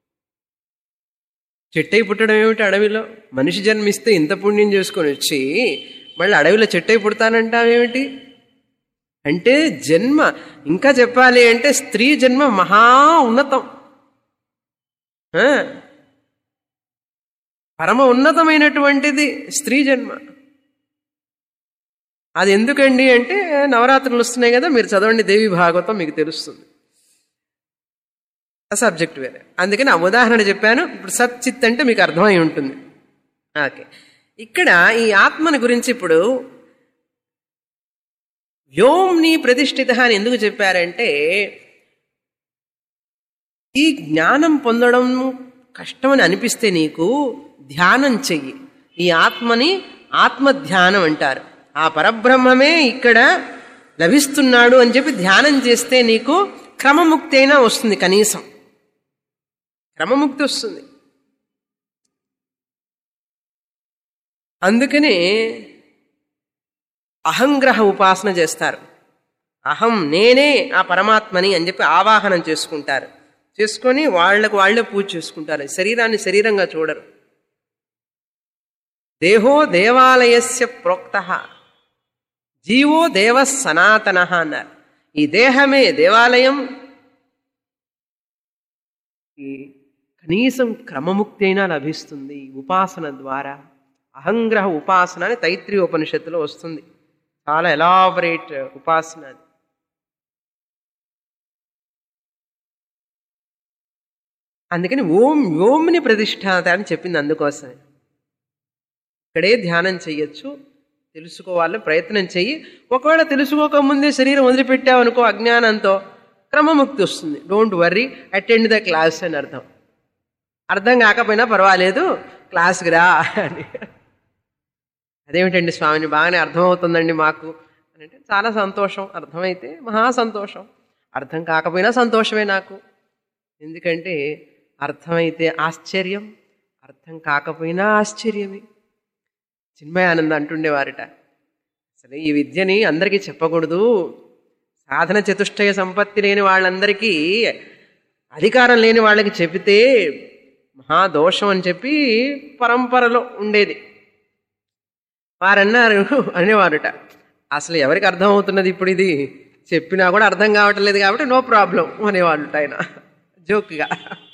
చెట్టై పుట్టడం ఏమిటి అడవిలో మనిషి జన్మిస్తే ఇంత పుణ్యం చేసుకొని వచ్చి మళ్ళీ అడవిలో చెట్టై పుడతానంటావేమిటి అంటే జన్మ ఇంకా చెప్పాలి అంటే స్త్రీ జన్మ మహా ఉన్నతం ఆ? పరమ ఉన్నతమైనటువంటిది స్త్రీ జన్మ అది ఎందుకండి అంటే నవరాత్రులు వస్తున్నాయి కదా మీరు చదవండి దేవి భాగవతం మీకు తెలుస్తుంది ఆ సబ్జెక్ట్ వేరే అందుకని ఆ ఉదాహరణ చెప్పాను ఇప్పుడు సచ్చిత్ అంటే మీకు అర్థమై ఉంటుంది ఓకే ఇక్కడ ఈ ఆత్మని గురించి ఇప్పుడు వ్యోమ్ని ప్రతిష్ఠిత అని ఎందుకు చెప్పారంటే ఈ జ్ఞానం పొందడం కష్టమని అనిపిస్తే నీకు ధ్యానం చెయ్యి ఈ ఆత్మని ఆత్మ ధ్యానం అంటారు ఆ పరబ్రహ్మమే ఇక్కడ లభిస్తున్నాడు అని చెప్పి ధ్యానం చేస్తే నీకు క్రమముక్తి అయినా వస్తుంది కనీసం క్రమముక్తి వస్తుంది అందుకని అహంగ్రహ ఉపాసన చేస్తారు అహం నేనే ఆ పరమాత్మని అని చెప్పి ఆవాహనం చేసుకుంటారు చేసుకొని వాళ్లకు వాళ్లే పూజ చేసుకుంటారు శరీరాన్ని శరీరంగా చూడరు దేహో దేవాలయస్య ప్రోక్త జీవో దేవ సనాతన అన్నారు ఈ దేహమే దేవాలయం ఈ కనీసం క్రమముక్తి అయినా లభిస్తుంది ఈ ఉపాసన ద్వారా అహంగ్రహ ఉపాసన అని తైత్రీయ ఉపనిషత్తులో వస్తుంది చాలా ఎలాబరేట్ ఉపాసన అది అందుకని ఓం ఓంని ప్రతిష్టాత అని చెప్పింది అందుకోసమే ఇక్కడే ధ్యానం చెయ్యొచ్చు తెలుసుకోవాలని ప్రయత్నం చెయ్యి ఒకవేళ తెలుసుకోకముందే శరీరం వదిలిపెట్టావనుకో అజ్ఞానంతో క్రమముక్తి వస్తుంది don't worry attend the class అని అర్థం అర్థం కాకపోయినా పర్వాలేదు క్లాస్కి రా అని అదేమిటండి స్వామిని బాగానే అర్థమవుతుందండి మాకు అని అంటే చాలా సంతోషం అర్థమైతే మహా సంతోషం అర్థం కాకపోయినా సంతోషమే నాకు ఎందుకంటే అర్థమైతే ఆశ్చర్యం అర్థం కాకపోయినా ఆశ్చర్యమే చిన్మయానంద అంటుండేవారట అసలు ఈ విద్యని అందరికీ చెప్పకూడదు సాధన చతుష్టయ సంపత్తి లేని వాళ్ళందరికీ అధికారం లేని వాళ్ళకి చెబితే మహాదోషం అని చెప్పి పరంపరలో ఉండేది వారన్నారు అనేవారుట అసలు ఎవరికి అర్థం అవుతున్నది ఇప్పుడు ఇది చెప్పినా కూడా అర్థం కావట్లేదు కాబట్టి నో ప్రాబ్లం అనేవాళ్ళుట ఆయన జోక్గా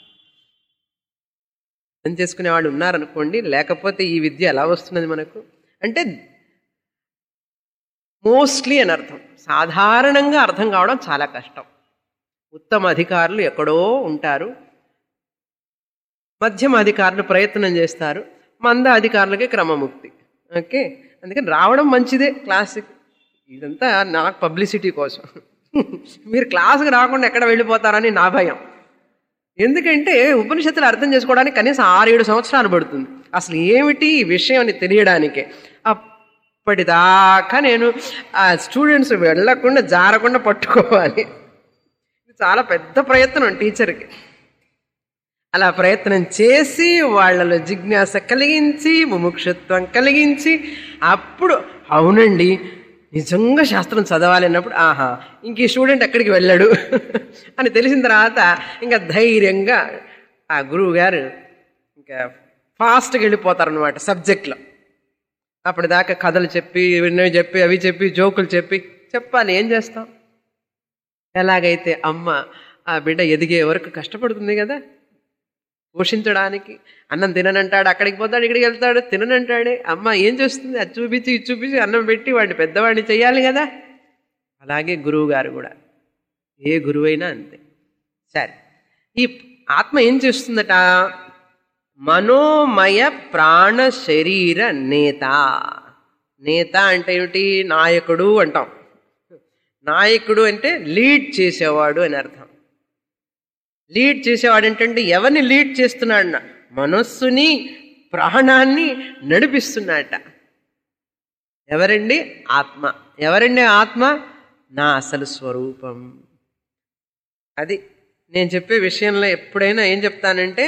అర్థం చేసుకునే వాళ్ళు ఉన్నారనుకోండి లేకపోతే ఈ విద్య ఎలా వస్తున్నది మనకు అంటే మోస్ట్లీ అని అర్థం సాధారణంగా అర్థం కావడం చాలా కష్టం ఉత్తమ అధికారులు ఎక్కడో ఉంటారు మధ్యమ అధికారులు ప్రయత్నం చేస్తారు మంద అధికారులకి క్రమముక్తి ఓకే అందుకని రావడం మంచిదే క్లాసిక్ ఇదంతా నాకు పబ్లిసిటీ కోసం మీరు క్లాసుకి రాకుండా ఎక్కడ వెళ్ళిపోతారని నా భయం ఎందుకంటే ఉపనిషత్తులు అర్థం చేసుకోవడానికి కనీసం ఆరేడు సంవత్సరాలు పడుతుంది అసలు ఏమిటి ఈ విషయం అని తెలియడానికే అప్పటిదాకా నేను ఆ స్టూడెంట్స్ వెళ్ళకుండా జారకుండా పట్టుకోవాలి ఇది చాలా పెద్ద ప్రయత్నం టీచర్కి అలా ప్రయత్నం చేసి వాళ్ళలో జిజ్ఞాస కలిగించి ముముక్షత్వం కలిగించి అప్పుడు అవునండి నిజంగా శాస్త్రం చదవాలి అన్నప్పుడు ఆహా ఇంక ఈ స్టూడెంట్ ఎక్కడికి వెళ్ళాడు అని తెలిసిన తర్వాత ఇంకా ధైర్యంగా ఆ గురువు గారు ఇంకా ఫాస్ట్గా వెళ్ళిపోతారనమాట సబ్జెక్ట్లో అప్పటిదాకా కథలు చెప్పి ఇవన్నీ చెప్పి అవి చెప్పి జోకులు చెప్పి చెప్పాలి ఏం చేస్తాం ఎలాగైతే అమ్మ ఆ బిడ్డ ఎదిగే వరకు కష్టపడుతుంది కదా పోషించడానికి అన్నం తిననంటాడు అక్కడికి పోతాడు ఇక్కడికి వెళ్తాడు తిననంటాడే అమ్మ ఏం చేస్తుంది అది చూపించి ఇది చూపించి అన్నం పెట్టి వాడిని పెద్దవాడిని చేయాలి కదా అలాగే గురువు గారు కూడా ఏ గురువైనా అంతే సరే ఈ ఆత్మ ఏం చేస్తుందట మనోమయ ప్రాణ శరీర నేత నేత అంటే ఏమిటి నాయకుడు అంటాం నాయకుడు అంటే లీడ్ చేసేవాడు అని అర్థం లీడ్ చేసేవాడు ఏంటంటే ఎవరిని లీడ్ చేస్తున్నాడు మనస్సుని ప్రాణాన్ని నడిపిస్తున్నాడట ఎవరండి ఆత్మ ఎవరండి ఆత్మ నా అసలు స్వరూపం అది నేను చెప్పే విషయంలో ఎప్పుడైనా ఏం చెప్తానంటే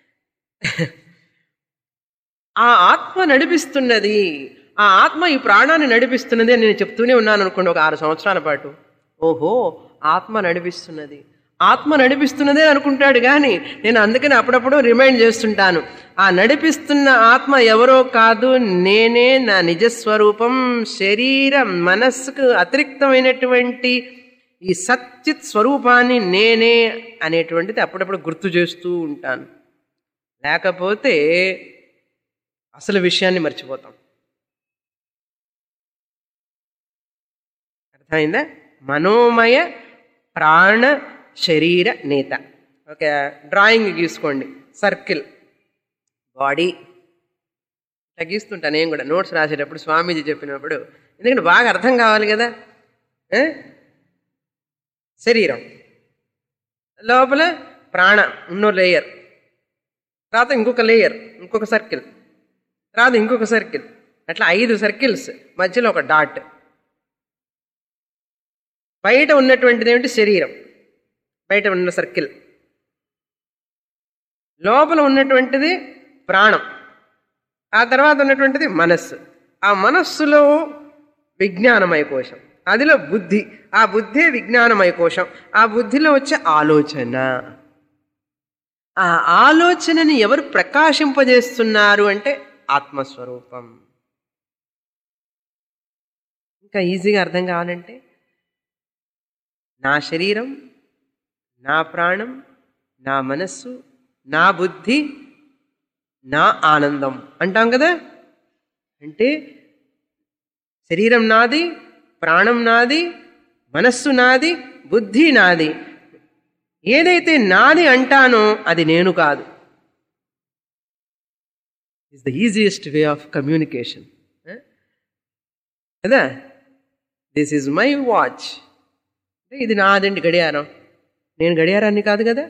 ఆ ఆత్మ నడిపిస్తున్నది ఆ ఆత్మ ఈ ప్రాణాన్ని నడిపిస్తున్నది అని నేను చెప్తూనే ఉన్నాను అనుకోండి ఒక ఆరు సంవత్సరాల పాటు ఓహో ఆత్మ నడిపిస్తున్నది ఆత్మ నడిపిస్తున్నదే అనుకుంటాడు కానీ నేను అందుకని అప్పుడప్పుడు రిమైండ్ చేస్తుంటాను ఆ నడిపిస్తున్న ఆత్మ ఎవరో కాదు నేనే నా నిజస్వరూపం శరీరం మనస్సుకు అతిరిక్తమైనటువంటి ఈ సచ్చిత్ స్వరూపాన్ని నేనే అనేటువంటిది అప్పుడప్పుడు గుర్తు చేస్తూ ఉంటాను లేకపోతే అసలు విషయాన్ని మర్చిపోతాం అర్థమైందా మనోమయ ప్రాణ శరీర నేత ఒక డ్రాయింగ్ గీసుకోండి సర్కిల్ బాడీ ఇట్లా గీస్తుంటా నేను కూడా నోట్స్ రాసేటప్పుడు స్వామీజీ చెప్పినప్పుడు ఎందుకంటే బాగా అర్థం కావాలి కదా ఏ? శరీరం లోపల ప్రాణ ఉన్నో లేయర్ తర్వాత ఇంకొక లేయర్ ఇంకొక సర్కిల్ తర్వాత ఇంకొక సర్కిల్ అట్లా ఐదు సర్కిల్స్ మధ్యలో ఒక డాట్ బయట ఉన్నటువంటిది ఏమిటి శరీరం బయట ఉన్న సర్కిల్ లోపల ఉన్నటువంటిది ప్రాణం ఆ తర్వాత ఉన్నటువంటిది మనస్సు ఆ మనస్సులో విజ్ఞానమయ కోశం అదిలో బుద్ధి ఆ బుద్ధే విజ్ఞానమయ కోశం ఆ బుద్ధిలో వచ్చే ఆలోచన ఆ ఆలోచనని ఎవరు ప్రకాశింపజేస్తున్నారు అంటే ఆత్మస్వరూపం ఇంకా ఈజీగా అర్థం కావాలంటే నా శరీరం నా ప్రాణం నా మనస్సు నా బుద్ధి నా ఆనందం అంటాం కదా అంటే శరీరం నాది ప్రాణం నాది మనస్సు నాది బుద్ధి నాది ఏదైతే నాది అంటానో అది నేను కాదు is the easiest way of communication కదా దిస్ ఈజ్ మై వాచ్ ఇది నాదండి గడియారం నేను గడియారాన్ని కాదు కదా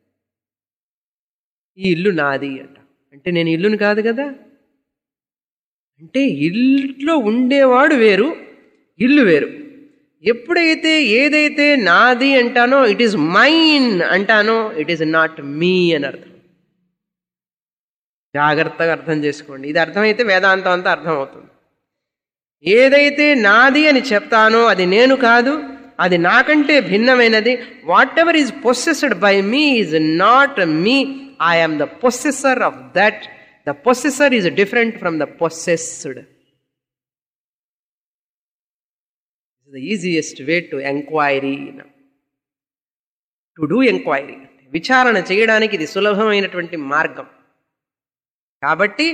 ఈ ఇల్లు నాది అంట అంటే నేను ఇల్లుని కాదు కదా అంటే ఇల్లులో ఉండేవాడు వేరు ఇల్లు వేరు ఎప్పుడైతే ఏదైతే నాది అంటానో ఇట్ ఈస్ మైన్ అంటానో ఇట్ ఈస్ నాట్ మీ అని అర్థం జాగ్రత్తగా అర్థం చేసుకోండి ఇది అర్థమైతే వేదాంతం అంతా అర్థమవుతుంది ఏదైతే నాది అని చెప్తానో అది నేను కాదు అది నాకంటే భిన్నమైనది whatever is possessed by me is not me I am the possessor of that the possessor is different from the possessed the easiest way to enquiry to do enquiry విచారణ చేయడానికి ఇది సులభమైనటువంటి మార్గం కాబట్టి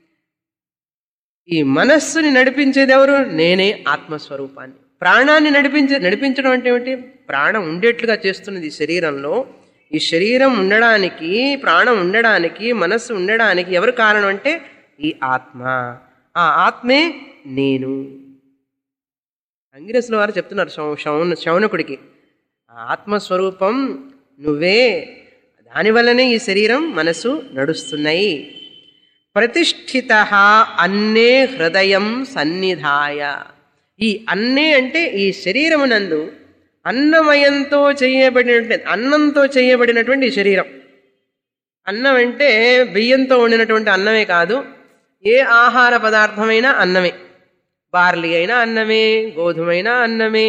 ఈ మనస్సుని నడిపించేది ఎవరు నేనే ఆత్మస్వరూపాన్ని ప్రాణాన్ని నడిపించే నడిపించడం అంటే ఏమిటి ప్రాణం ఉండేట్లుగా చేస్తున్నది ఈ శరీరంలో ఈ శరీరం ఉండడానికి ప్రాణం ఉండడానికి మనస్సు ఉండడానికి ఎవరు కారణం అంటే ఈ ఆత్మ ఆ ఆత్మే నేను అంగిరసుల వారు చెప్తున్నారు శౌ- శౌన శౌనకుడికి ఆ ఆత్మస్వరూపం నువ్వే దానివల్లనే ఈ శరీరం మనసు నడుస్తున్నాయి ప్రతిష్ఠిత అన్నే హృదయం సన్నిధాయ ఈ అన్నే అంటే ఈ శరీరమునందు అన్నమయంతో చేయబడినటువంటి అన్నంతో చేయబడినటువంటి ఈ శరీరం అన్నం అంటే బియ్యంతో వండినటువంటి అన్నమే కాదు ఏ ఆహార పదార్థమైనా అన్నమే బార్లీ అయినా అన్నమే గోధుమైనా అన్నమే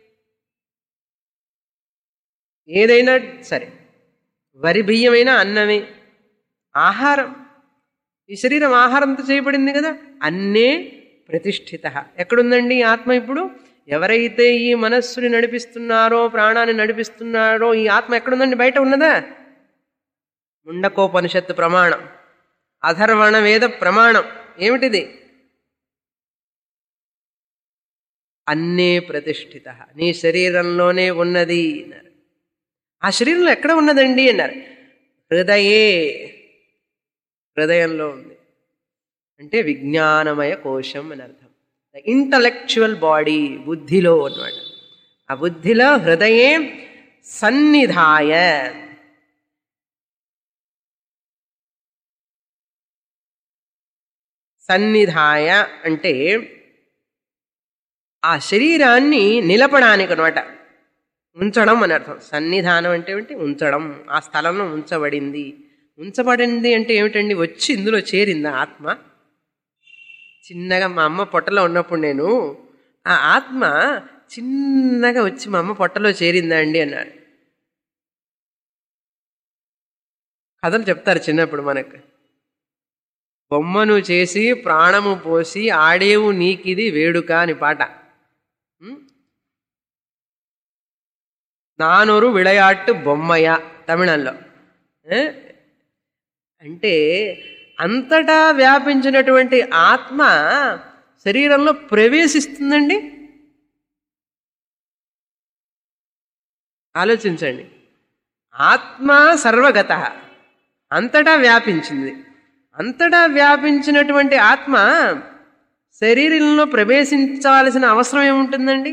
ఏదైనా సరే వరి బియ్యమైనా అన్నమే ఆహారం ఈ శరీరం ఆహారంతో చేయబడింది కదా అన్నే ప్రతిష్ఠిత ఎక్కడుందండి ఈ ఆత్మ ఇప్పుడు ఎవరైతే ఈ మనస్సుని నడిపిస్తున్నారో ప్రాణాన్ని నడిపిస్తున్నారో ఈ ఆత్మ ఎక్కడుందండి బయట ఉన్నదా ముండకోపనిషత్తు ప్రమాణం అధర్వణ వేద ప్రమాణం ఏమిటిది అన్నే ప్రతిష్ఠిత నీ శరీరంలోనే ఉన్నది అన్నారు ఆ శరీరంలో ఎక్కడ ఉన్నదండి అన్నారు హృదయే హృదయంలో ఉంది అంటే విజ్ఞానమయ కోశం అని అర్థం ఇంటలెక్చువల్ బాడీ బుద్ధిలో అన్నమాట ఆ బుద్ధిలో హృదయే సన్నిధాయ సన్నిధాయ అంటే ఆ శరీరాన్ని నిలపడానికి అనమాట ఉంచడం అని అర్థం సన్నిధానం అంటే ఏమిటి ఉంచడం ఆ స్థలంలో ఉంచబడింది ఉంచబడింది అంటే ఏమిటండి వచ్చి ఇందులో చేరిందా ఆత్మ చిన్నగా మా అమ్మ పొట్టలో ఉన్నప్పుడు నేను ఆ ఆత్మ చిన్నగా వచ్చి మా అమ్మ పొట్టలో చేరిందా అండి అన్నాడు కథలు చెప్తారు చిన్నప్పుడు మనకు బొమ్మను చేసి ప్రాణము పోసి ఆడేవు నీకిది వేడుక అని పాట ఉం? నానొరు విళయాట్టు బొమ్మయ తమిళంలో ఏ? అంటే అంతటా వ్యాపించినటువంటి ఆత్మ శరీరంలో ప్రవేశిస్తుందండి ఆలోచించండి ఆత్మ సర్వగత అంతటా వ్యాపించింది అంతటా వ్యాపించినటువంటి ఆత్మ శరీరంలో ప్రవేశించాల్సిన అవసరం ఏముంటుందండి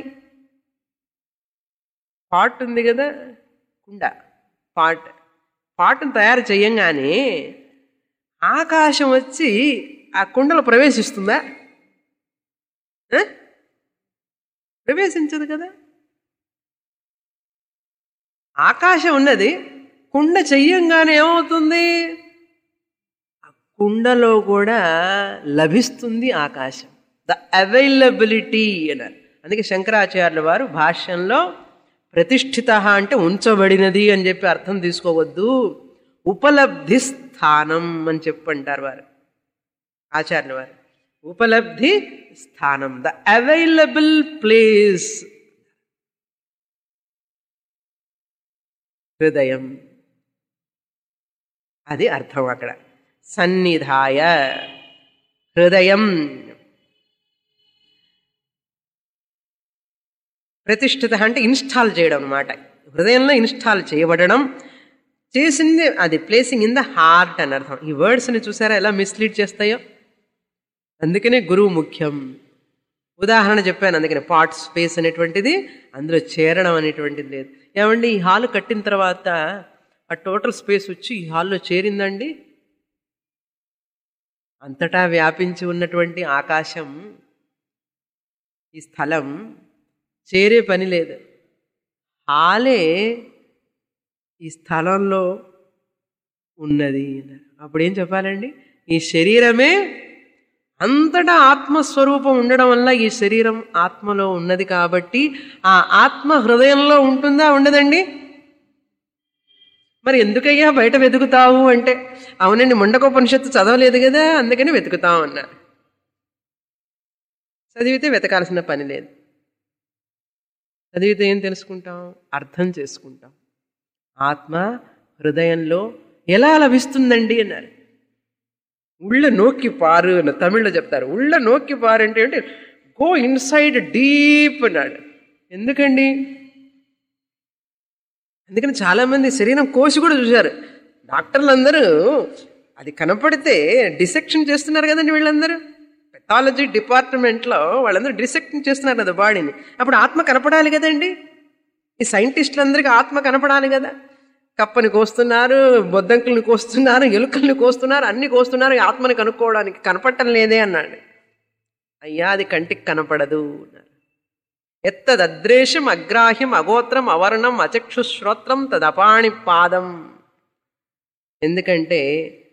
పాట్ ఉంది కదా కుండ పాట్ పాటును తయారు చేయంగానే ఆకాశం వచ్చి ఆ కుండలో ప్రవేశిస్తుందా ఆ? ప్రవేశించదు కదా ఆకాశం ఉన్నది కుండ చెయ్యంగానే ఏమవుతుంది ఆ కుండలో కూడా లభిస్తుంది ఆకాశం ద అవైలబిలిటీ అన్నారు అందుకే శంకరాచార్యుల వారు భాష్యంలో ప్రతిష్ఠిత అంటే ఉంచబడినది అని చెప్పి అర్థం తీసుకోవద్దు ఉపలబ్ధి స్థానం అని చెప్పంటారు వారు ఆచార్యుల వారు ఉపలబ్ధి స్థానం ద అవైలబుల్ ప్లేస్ హృదయం అది అర్థం అక్కడ సన్నిధాయ హృదయం ప్రతిష్ఠిత అంటే ఇన్స్టాల్ చేయడం అనమాట హృదయంలో ఇన్స్టాల్ చేయబడడం చేసింది అది ప్లేసింగ్ ఇన్ ద హార్ట్ అని అర్థం ఈ వర్డ్స్ని చూసారా ఎలా మిస్లీడ్ చేస్తాయో అందుకనే గురువు ముఖ్యం ఉదాహరణ చెప్పాను అందుకని పాట్ స్పేస్ అనేటువంటిది అందులో చేరడం అనేటువంటిది లేదు ఏమండి ఈ హాల్ కట్టిన తర్వాత ఆ టోటల్ స్పేస్ వచ్చి ఈ హాల్లో చేరిందండి అంతటా వ్యాపించి ఉన్నటువంటి ఆకాశం ఈ స్థలం చేరే పని లేదు హాలే ఈ స్థలంలో ఉన్నది అప్పుడు ఏం చెప్పాలండి ఈ శరీరమే అంతటా ఆత్మస్వరూపం ఉండడం వల్ల ఈ శరీరం ఆత్మలో ఉన్నది కాబట్టి ఆ ఆత్మ హృదయంలో ఉంటుందా ఉండదండి మరి ఎందుకయ్యా బయట వెతుకుతావు అంటే అవునండి ముండకోపనిషత్తు చదవలేదు కదా అందుకని వెతుకుతాం అన్నారు చదివితే వెతకాల్సిన పని లేదు చదివితే ఏం తెలుసుకుంటాం అర్థం చేసుకుంటాం ఆత్మ హృదయంలో ఎలా లభిస్తుందండి అన్నారు ఉళ్ళ నోక్కి పారు అని తమిళ్లో చెప్తారు ఉళ్ళ నోక్కి పారు అంటే ఏంటి గో ఇన్సైడ్ డీప్ అన్నాడు ఎందుకండి అందుకని చాలామంది శరీరం కోసి కూడా చూశారు డాక్టర్లు అందరూ అది కనపడితే డిసెక్షన్ చేస్తున్నారు కదండి వీళ్ళందరూ పెథాలజీ డిపార్ట్మెంట్లో వాళ్ళందరూ డిసెక్షన్ చేస్తున్నారు కదా బాడీని అప్పుడు ఆత్మ కనపడాలి కదండి ఈ సైంటిస్టులందరికీ ఆత్మ కనపడాలి కదా కప్పని కోస్తున్నారు బొద్దంకుల్ని కోస్తున్నారు ఎలుకల్ని కోస్తున్నారు అన్ని కోస్తున్నారు ఈ ఆత్మని కనుక్కోవడానికి కనపడటం లేదే అన్నాడు అయ్యా అది కంటికి కనపడదు అన్నారు ఎత్తదద్రేషం అగ్రాహ్యం అగోత్రం అవర్ణం అచక్షుశ్రోత్రం తదపాణి పాదం ఎందుకంటే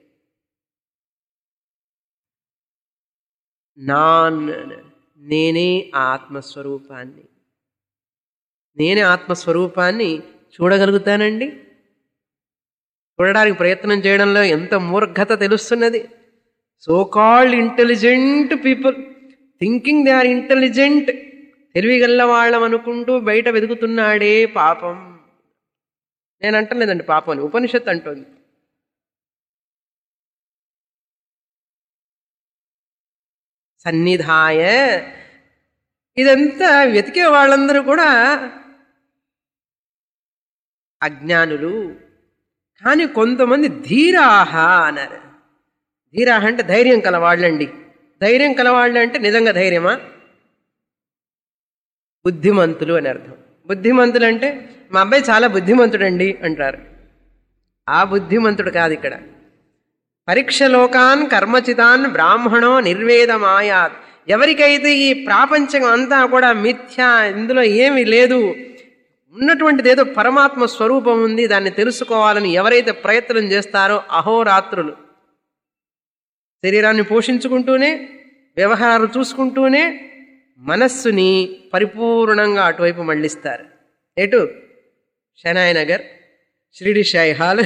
నాన్ నేనే ఆ ఆత్మస్వరూపాన్ని నేనే ఆత్మస్వరూపాన్ని చూడగలుగుతానండి చూడడానికి ప్రయత్నం చేయడంలో ఎంత మూర్ఘత తెలుస్తున్నది so called intelligent people thinking they are intelligent తెలివిగల్ల వాళ్ళం అనుకుంటూ బయట వెతుకుతున్నాడే పాపం నేను అంటలేదండి పాపం అని ఉపనిషత్ అంటోంది సన్నిధాయ ఇదంతా వెతికే వాళ్ళందరూ కూడా అజ్ఞానులు కానీ కొంతమంది ధీరాహ అన్నారు ధీరాహ అంటే ధైర్యం కలవాళ్ళండి ధైర్యం కలవాళ్ళు అంటే నిజంగా ధైర్యమా బుద్ధిమంతులు అని అర్థం బుద్ధిమంతులు అంటే మా అబ్బాయి చాలా బుద్ధిమంతుడండి అంటారు ఆ బుద్ధిమంతుడు కాదు ఇక్కడ పరీక్షలోకాన్ కర్మచితాన్ బ్రాహ్మణో నిర్వేదమాయాత్ ఎవరికైతే ఈ ప్రాపంచం అంతా కూడా మిథ్య ఇందులో ఏమీ లేదు ఉన్నటువంటిది ఏదో పరమాత్మ స్వరూపం ఉంది దాన్ని తెలుసుకోవాలని ఎవరైతే ప్రయత్నం చేస్తారో అహోరాత్రులు శరీరాన్ని పోషించుకుంటూనే వ్యవహారాలు చూసుకుంటూనే మనస్సుని పరిపూర్ణంగా అటువైపు మళ్ళిస్తారు ఎటు షనాయ్ నగర్ షిరిడి షాయి హాల్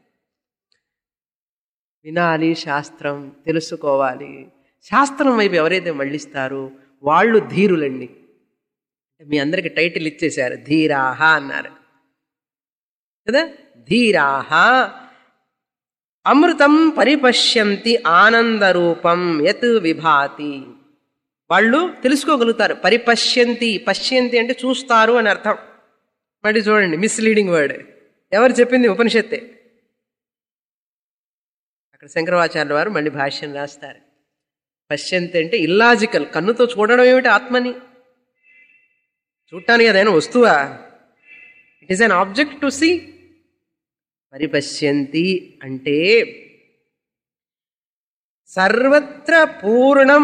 వినాలి శాస్త్రం తెలుసుకోవాలి శాస్త్రం వైపు ఎవరైతే మళ్ళిస్తారో వాళ్ళు ధీరులండి మీ అందరికి టైటిల్ ఇచ్చేశారు ధీరాహ అన్నారు కదా ధీరాహ అమృతం పరిపశ్యంతి ఆనందరూపం యత్ విభాతి వాళ్ళు తెలుసుకోగలుగుతారు పరిపశ్యంతి పశ్యంతి అంటే చూస్తారు అని అర్థం మళ్ళీ చూడండి మిస్లీడింగ్ వర్డ్ ఎవరు చెప్పింది ఉపనిషత్తే అక్కడ శంకరవాచార్య వారు మళ్ళీ భాష్యం రాస్తారు పశ్యంతి అంటే ఇల్లాజికల్ కన్నుతో చూడడం ఏమిటి ఆత్మని చూడటానికి అదైనా వస్తువా it is an object to see పరిపశ్యంతి అంటే సర్వత్ర పూర్ణం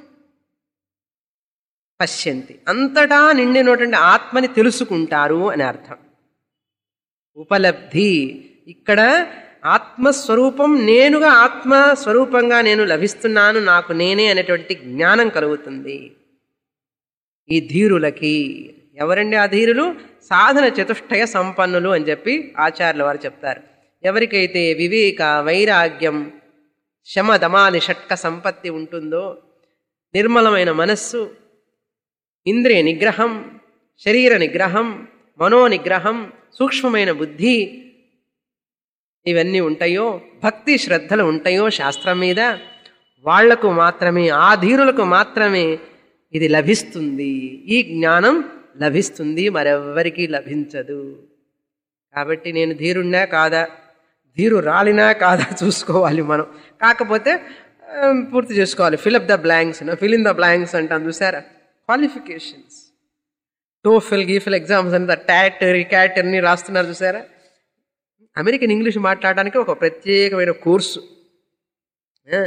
పశ్యంతి అంతటా నిండినటువంటి ఆత్మని తెలుసుకుంటారు అని అర్థం ఉపలబ్ధి ఇక్కడ ఆత్మస్వరూపం నేనుగా ఆత్మస్వరూపంగా నేను లభిస్తున్నాను నాకు నేనే అనేటువంటి జ్ఞానం కలుగుతుంది ఈ ధీరులకి ఎవరండి ఆ ధీరులు సాధన చతుష్టయ సంపన్నులు అని చెప్పి ఆచార్యుల వారు చెప్తారు ఎవరికైతే వివేక వైరాగ్యం శమ దమాది షట్క సంపత్తి ఉంటుందో నిర్మలమైన మనస్సు ఇంద్రియ నిగ్రహం శరీర నిగ్రహం మనో నిగ్రహం సూక్ష్మమైన బుద్ధి ఇవన్నీ ఉంటాయో భక్తి శ్రద్ధలు ఉంటాయో శాస్త్రం మీద వాళ్లకు మాత్రమే ఆ ధీరులకు మాత్రమే ఇది లభిస్తుంది ఈ జ్ఞానం లభిస్తుంది మరెవ్వరికీ లభించదు కాబట్టి నేను ధీరుణ్ణా కాదా ధీరు రాలినా కాదా చూసుకోవాలి మనం కాకపోతే ఆ, పూర్తి చేసుకోవాలి fill up the blanks fill in the blanks అంటాం చూసారా క్వాలిఫికేషన్స్ టోఫిల్ గీఫిల్ ఎగ్జామ్స్ అని టాట్ రికాట్ అన్ని రాస్తున్నారు చూసారా అమెరికన్ ఇంగ్లీష్ మాట్లాడడానికి ఒక ప్రత్యేకమైన కోర్సు ఆ.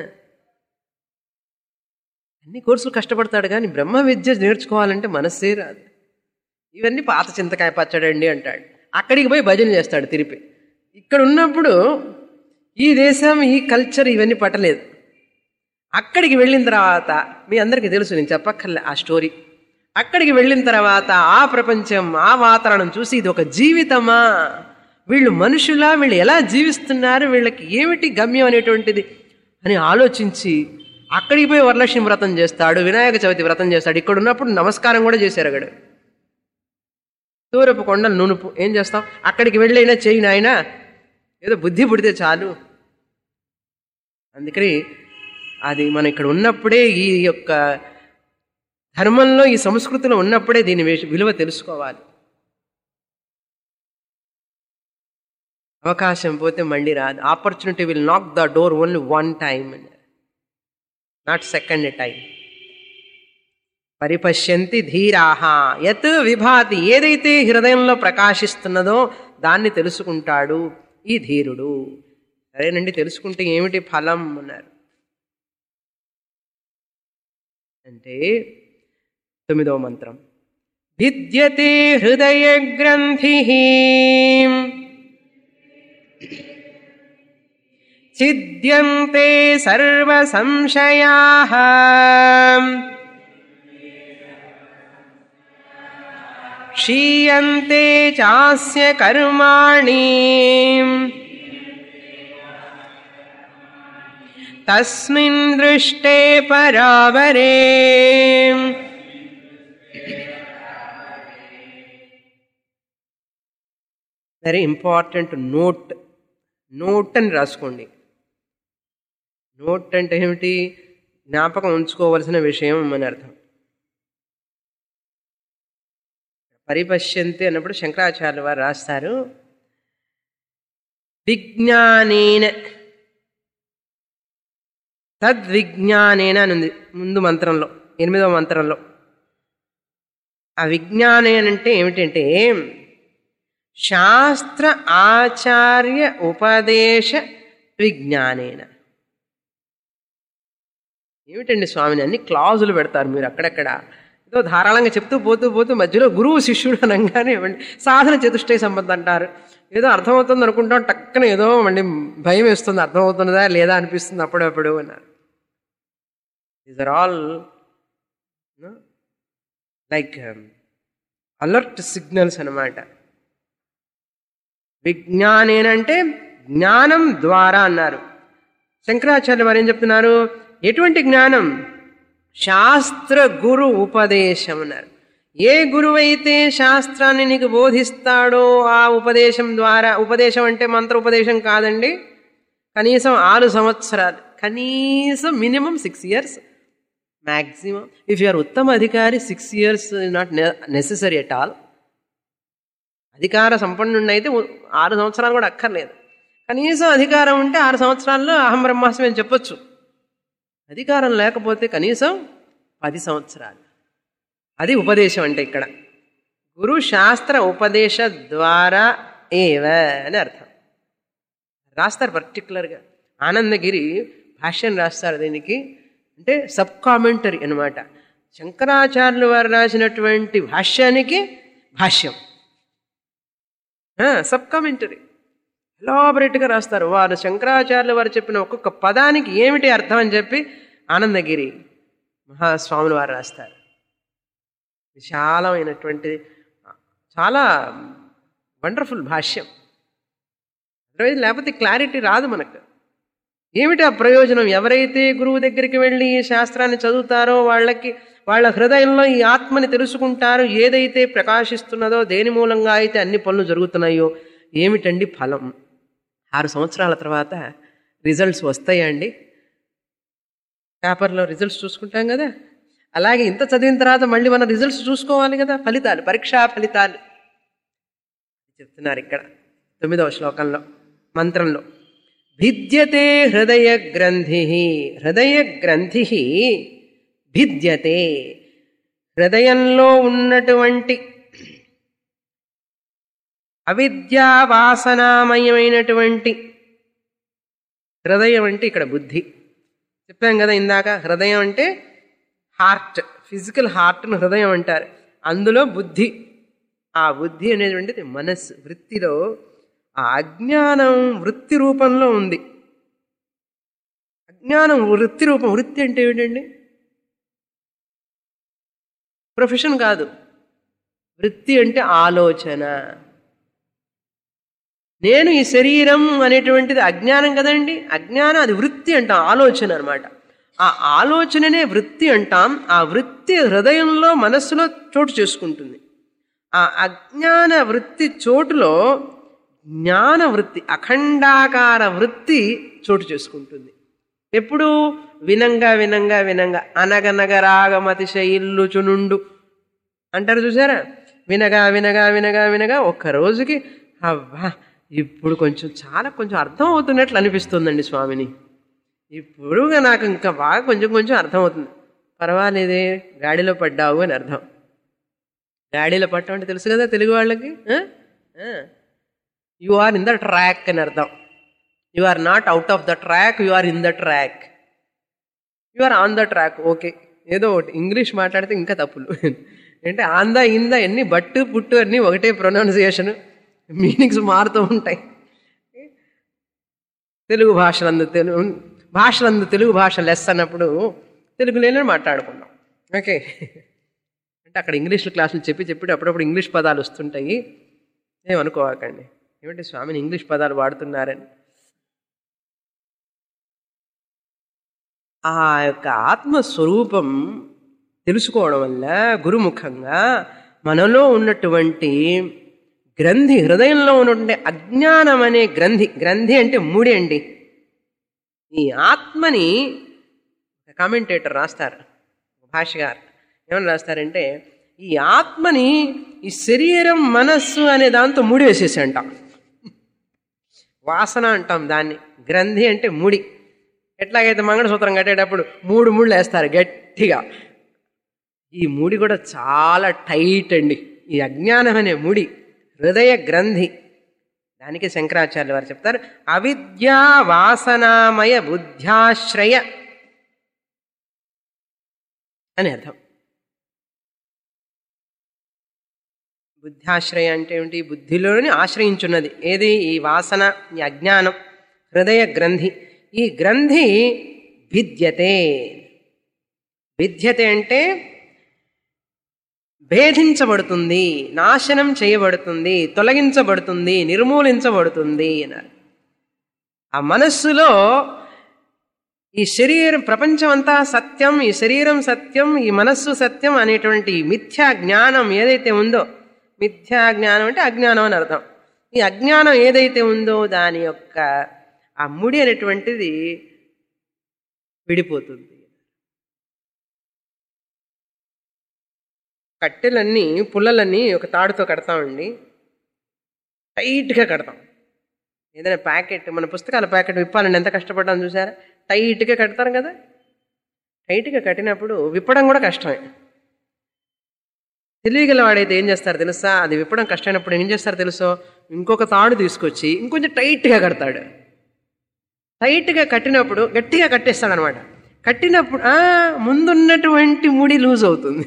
అన్ని కోర్సులు కష్టపడతాడు కానీ బ్రహ్మ విద్య నేర్చుకోవాలంటే మనస్సే రాదు ఇవన్నీ పాత చింతకాయ పచ్చడండి అంటాడు అక్కడికి పోయి భజన చేస్తాడు తిరిపి ఇక్కడ ఉన్నప్పుడు ఈ దేశం ఈ కల్చర్ ఇవన్నీ పట్టలేదు అక్కడికి వెళ్ళిన తర్వాత మీ అందరికీ తెలుసు నేను చెప్పక్కర్లే ఆ స్టోరీ అక్కడికి వెళ్ళిన తర్వాత ఆ ప్రపంచం ఆ వాతావరణం చూసి ఇది ఒక జీవితమా వీళ్ళు మనుషులా వీళ్ళు ఎలా జీవిస్తున్నారు వీళ్ళకి ఏమిటి గమ్యం అనేటువంటిది అని ఆలోచించి అక్కడికి పోయి వరలక్ష్మి వ్రతం చేస్తాడు వినాయక చవితి వ్రతం చేస్తాడు ఇక్కడ ఉన్నప్పుడు నమస్కారం కూడా చేశారు అక్కడ తూరపు కొండలు నునుపు ఏం చేస్తాం అక్కడికి వెళ్ళైనా చేయి నాయన ఏదో బుద్ధి పుడితే చాలు అందుకని అది మనం ఇక్కడ ఉన్నప్పుడే ఈ యొక్క ధర్మంలో ఈ సంస్కృతిలో ఉన్నప్పుడే దీని విష- విలువ తెలుసుకోవాలి అవకాశం పోతే మళ్ళీ రాదు opportunity will knock the door only one time not second time పరిపశ్యంతి ధీరాహ యత్ విభాతి ఏదైతే హృదయంలో ప్రకాశిస్తున్నదో దాన్ని తెలుసుకుంటాడు ఈ ధీరుడు సరేనండి తెలుసుకుంటే ఏమిటి ఫలం అన్నారు అంటే తొమ్మిదవ మంత్రం విద్యతే హృదయ గ్రంథి ఛిద్యంతే సర్వ సంశయా క్షీయంతే చాస్య కర్మాణి తస్మిన్ దృష్టే పరావరే వెరీ ఇంపార్టెంట్ నోట్ నోట్ అని రాసుకోండి నోట్ అంటే ఏమిటి జ్ఞాపకం ఉంచుకోవలసిన విషయం అని అర్థం పరిపశ్యంతి అన్నప్పుడు శంకరాచార్య వారు రాస్తారు విజ్ఞానేన తద్విజ్ఞానేన అని ఉంది ముందు మంత్రంలో ఎనిమిదవ మంత్రంలో ఆ విజ్ఞానేన అంటే ఏమిటంటే శాస్త్ర ఆచార్య ఉపదేశ విజ్ఞానేన ఏమిటండి స్వామిని అన్ని క్లాజులు పెడతారు మీరు అక్కడక్కడ ఏదో ధారాళంగా చెప్తూ పోతూ పోతూ మధ్యలో గురువు శిష్యుడు అనగానే ఇవ్వండి సాధన చతుష్టయ సంబంధం అంటారు ఏదో అర్థమవుతుంది అనుకుంటాం టక్కన ఏదో మళ్ళీ భయం వేస్తుంది అర్థమవుతున్నదా లేదా అనిపిస్తుంది అప్పుడప్పుడు అన్నారు these are all like alert signals అన్నమాట విజ్ఞానేనంటే జ్ఞానం ద్వారా అన్నారు శంకరాచార్య వారు ఏం చెప్తున్నారు ఎటువంటి జ్ఞానం శాస్త్ర గురు ఉపదేశం అన్నారు ఏ గురువైతే శాస్త్రాన్ని నీకు బోధిస్తాడో ఆ ఉపదేశం ద్వారా ఉపదేశం అంటే మంత్ర ఉపదేశం కాదండి కనీసం ఆరు సంవత్సరాలు కనీసం minimum six years maximum if you are ఉత్తమ అధికారి six years not necessary at all అధికార సంపన్నుడిని అయితే ఉ- ఆరు సంవత్సరాలు కూడా అక్కర్లేదు కనీసం అధికారం ఉంటే ఆరు సంవత్సరాల్లో అహం బ్రహ్మాస్మి అని చెప్పొచ్చు అధికారం లేకపోతే కనీసం పది సంవత్సరాలు అది ఉపదేశం అంటే ఇక్కడ గురు శాస్త్ర ఉపదేశ ద్వారా ఏవ అని అర్థం రాస్తారు పర్టికులర్గా ఆనందగిరి భాష్యం రాస్తారు దీనికి అంటే సబ్ కామెంటరీ అనమాట శంకరాచార్యులు వారు రాసినటువంటి భాష్యానికి భాష్యం సబ్ కామెంటరీ ఎలాబరేట్గా రాస్తారు వారు శంకరాచార్యులు వారు చెప్పిన ఒక్కొక్క పదానికి ఏమిటి అర్థం అని చెప్పి ఆనందగిరి మహాస్వాములు వారు రాస్తారు విశాలమైనటువంటి చాలా వండర్ఫుల్ భాష్యం అదర్వైజ్ లేకపోతే క్లారిటీ రాదు మనకు ఏమిటి ఆ ప్రయోజనం ఎవరైతే గురువు దగ్గరికి వెళ్ళి ఈ శాస్త్రాన్ని చదువుతారో వాళ్ళకి వాళ్ళ హృదయంలో ఈ ఆత్మని తెలుసుకుంటారు ఏదైతే ప్రకాశిస్తున్నదో దేని మూలంగా అయితే అన్ని పనులు జరుగుతున్నాయో ఏమిటండి ఫలం ఆరు సంవత్సరాల తర్వాత రిజల్ట్స్ వస్తాయండి పేపర్లో రిజల్ట్స్ చూసుకుంటాం కదా అలాగే ఇంత చదివిన తర్వాత మళ్ళీ మన రిజల్ట్స్ చూసుకోవాలి కదా ఫలితాలు పరీక్షా ఫలితాలు చెప్తున్నారు ఇక్కడ తొమ్మిదవ శ్లోకంలో మంత్రంలో భిద్యతే హృదయ గ్రంథి హృదయ గ్రంథి భిద్యతే హృదయంలో ఉన్నటువంటి అవిద్యావాసనామయమైనటువంటి హృదయం అంటే ఇక్కడ బుద్ధి చెప్పాం కదా ఇందాక హృదయం అంటే హార్ట్ ఫిజికల్ హార్ట్ను హృదయం అంటారు అందులో బుద్ధి ఆ బుద్ధి అనేటువంటిది మనస్సు వృత్తిలో ఆ అజ్ఞానం వృత్తి రూపంలో ఉంది అజ్ఞానం వృత్తి రూపం వృత్తి అంటే ఏమిటండి ప్రొఫెషన్ కాదు వృత్తి అంటే ఆలోచన నేను ఈ శరీరం అనేటువంటిది అజ్ఞానం కదండి అజ్ఞానం అది వృత్తి అంటాం ఆలోచన అనమాట ఆ ఆలోచననే వృత్తి అంటాం ఆ వృత్తి హృదయంలో మనస్సులో చోటు చేసుకుంటుంది ఆ అజ్ఞాన వృత్తి చోటులో జ్ఞాన వృత్తి అఖండాకార వృత్తి చోటు చేసుకుంటుంది ఎప్పుడు వినంగా వినంగా వినంగా అనగనగరాగమతిశ ఇల్లు చునుండు అంటారు చూసారా వినగా వినగా వినగా వినగా ఒక్క రోజుకి అవ్వా ఇప్పుడు కొంచెం చాలా కొంచెం అర్థం అవుతున్నట్లు అనిపిస్తుందండి స్వామిని ఇప్పుడు నాకు ఇంకా బాగా కొంచెం కొంచెం అర్థమవుతుంది పర్వాలేదే గాడిలో పడ్డావు అని అర్థం గాడిలో పట్టం అంటే తెలుసు కదా తెలుగు వాళ్ళకి you are in the track అని అర్థం you are not out of the track you are in the track you are on the track okay ఏదో ఒకటి ఇంగ్లీష్ మాట్లాడితే ఇంకా తప్పులు అంటే ఆందా ఇందా ఎన్ని బట్టు పుట్టు అన్ని ఒకటే ప్రొనౌన్సియేషన్ మీనింగ్స్ మారుతూ ఉంటాయి తెలుగు భాషలందు తెలుగు భాషలందు తెలుగు భాష లెస్ అన్నప్పుడు తెలుగులోనే మాట్లాడుకున్నాం ఓకే అంటే అక్కడ ఇంగ్లీష్ క్లాసులు చెప్పి చెప్పి అప్పుడప్పుడు ఇంగ్లీష్ పదాలు వస్తుంటాయి ఏమనుకోవాకండి ఏమిటి స్వామిని ఇంగ్లీష్ పదాలు వాడుతున్నారని ఆ యొక్క ఆత్మస్వరూపం తెలుసుకోవడం వల్ల గురుముఖంగా మనలో ఉన్నటువంటి గ్రంథి హృదయంలో ఉన్నటువంటి అజ్ఞానం అనే గ్రంథి గ్రంథి అంటే మూడి అండి ఈ ఆత్మని కామెంటేటర్ రాస్తారు భాషగారు ఏమని రాస్తారంటే ఈ ఆత్మని ఈ శరీరం మనస్సు అనే దాంతో ముడి వేసేసి అంటాం వాసన అంటాం దాన్ని గ్రంథి అంటే ముడి ఎట్లాగైతే మంగళసూత్రం కట్టేటప్పుడు మూడు ముళ్ళు వేస్తారు గట్టిగా ఈ ముడి కూడా చాలా టైట్ అండి ఈ అజ్ఞానం అనే ముడి హృదయ గ్రంథి దానికి శంకరాచార్య వారు చెప్తారు అవిద్యా వాసనామయ బుద్ధ్యాశ్రయ అని అర్థం బుద్ధ్యాశ్రయ అంటే ఏమిటి బుద్ధిలోని ఆశ్రయించున్నది ఏది ఈ వాసన ఈ అజ్ఞానం హృదయ గ్రంథి ఈ గ్రంథి భిద్యతే భిద్యతే అంటే భేదించబడుతుంది నాశనం చేయబడుతుంది తొలగించబడుతుంది నిర్మూలించబడుతుంది అన్నారు ఆ మనస్సులో ఈ శరీరం ప్రపంచం అంతా సత్యం ఈ శరీరం సత్యం ఈ మనస్సు సత్యం అనేటువంటి మిథ్యా జ్ఞానం ఏదైతే ఉందో మిథ్యా జ్ఞానం అంటే అజ్ఞానం అని అర్థం ఈ అజ్ఞానం ఏదైతే ఉందో దాని యొక్క ఆ ముడి అనేటువంటిది విడిపోతుంది కట్టెలన్నీ పుల్లలన్నీ ఒక తాడుతో కడతామండి టైట్గా కడతాం ఏదైనా ప్యాకెట్ మన పుస్తకాల ప్యాకెట్ విప్పాలండి ఎంత కష్టపడ్డాం చూసారా టైట్గా కడతారు కదా టైట్గా కట్టినప్పుడు విప్పడం కూడా కష్టమే తెలియగల వాడైతే ఏం చేస్తారు తెలుసా అది విప్పడం కష్టమైనప్పుడు ఏం చేస్తారు తెలుసో ఇంకొక తాడు తీసుకొచ్చి ఇంకొంచెం టైట్గా కడతాడు టైట్గా కట్టినప్పుడు గట్టిగా కట్టేస్తాడు అనమాట కట్టినప్పుడు ముందున్నటువంటి ముడి లూజ్ అవుతుంది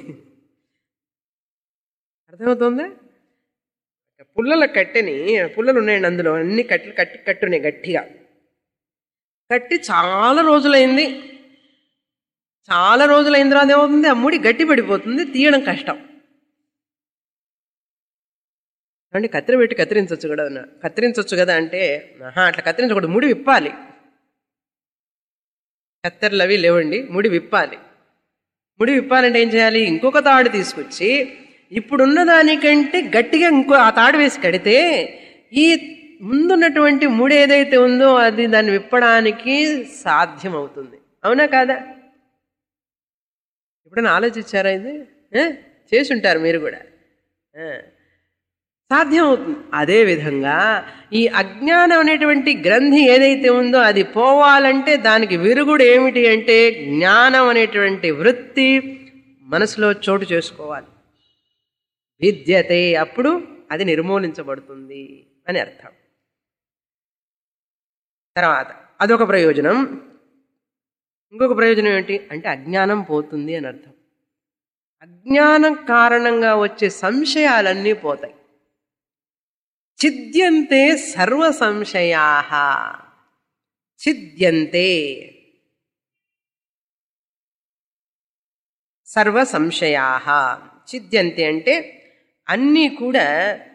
అర్థమవుతుందా పుల్లల కట్టెని పుల్లలు ఉన్నాయండి అందులో అన్ని కట్టి కట్టి కట్టున్నాయి గట్టిగా కట్టి చాలా రోజులైంది చాలా రోజులైన తర్వాత ఏమవుతుంది ఆ ముడి గట్టి పడిపోతుంది తీయడం కష్టం అంటే కత్తిరి పెట్టి కత్తిరించవచ్చు కదా కత్తిరించవచ్చు కదా అంటే ఆహా అట్లా కత్తిరించకూడదు ముడి విప్పాలి కత్తెరలు అవి లేవండి ముడి విప్పాలి ముడి విప్పాలంటే ఏం చేయాలి ఇంకొక తాడు తీసుకొచ్చి ఇప్పుడున్న దానికంటే గట్టిగా ఇంకో ఆ తాడు వేసి కడితే ఈ ముందున్నటువంటి ముడి ఏదైతే ఉందో అది దాన్ని విప్పడానికి సాధ్యమవుతుంది అవునా కాదా ఎప్పుడైనా ఆలోచించారా ఇది ఏ? చేసి ఉంటారు మీరు కూడా ఆ. సాధ్యమవుతుంది అదేవిధంగా ఈ అజ్ఞానం అనేటువంటి గ్రంథి ఏదైతే ఉందో అది పోవాలంటే దానికి విరుగుడు ఏమిటి అంటే జ్ఞానం అనేటువంటి వృత్తి మనసులో చోటు చేసుకోవాలి విద్యతే అప్పుడు అది నిర్మూలించబడుతుంది అని అర్థం తర్వాత అదొక ప్రయోజనం ఇంకొక ప్రయోజనం ఏంటి అంటే అజ్ఞానం పోతుంది అని అర్థం అజ్ఞానం కారణంగా వచ్చే సంశయాలన్నీ పోతాయి ఛిద్యంతే సర్వ సంశయా ఛిద్యంతే సర్వ సంశయా ఛిద్యంతే అంటే అన్నీ కూడా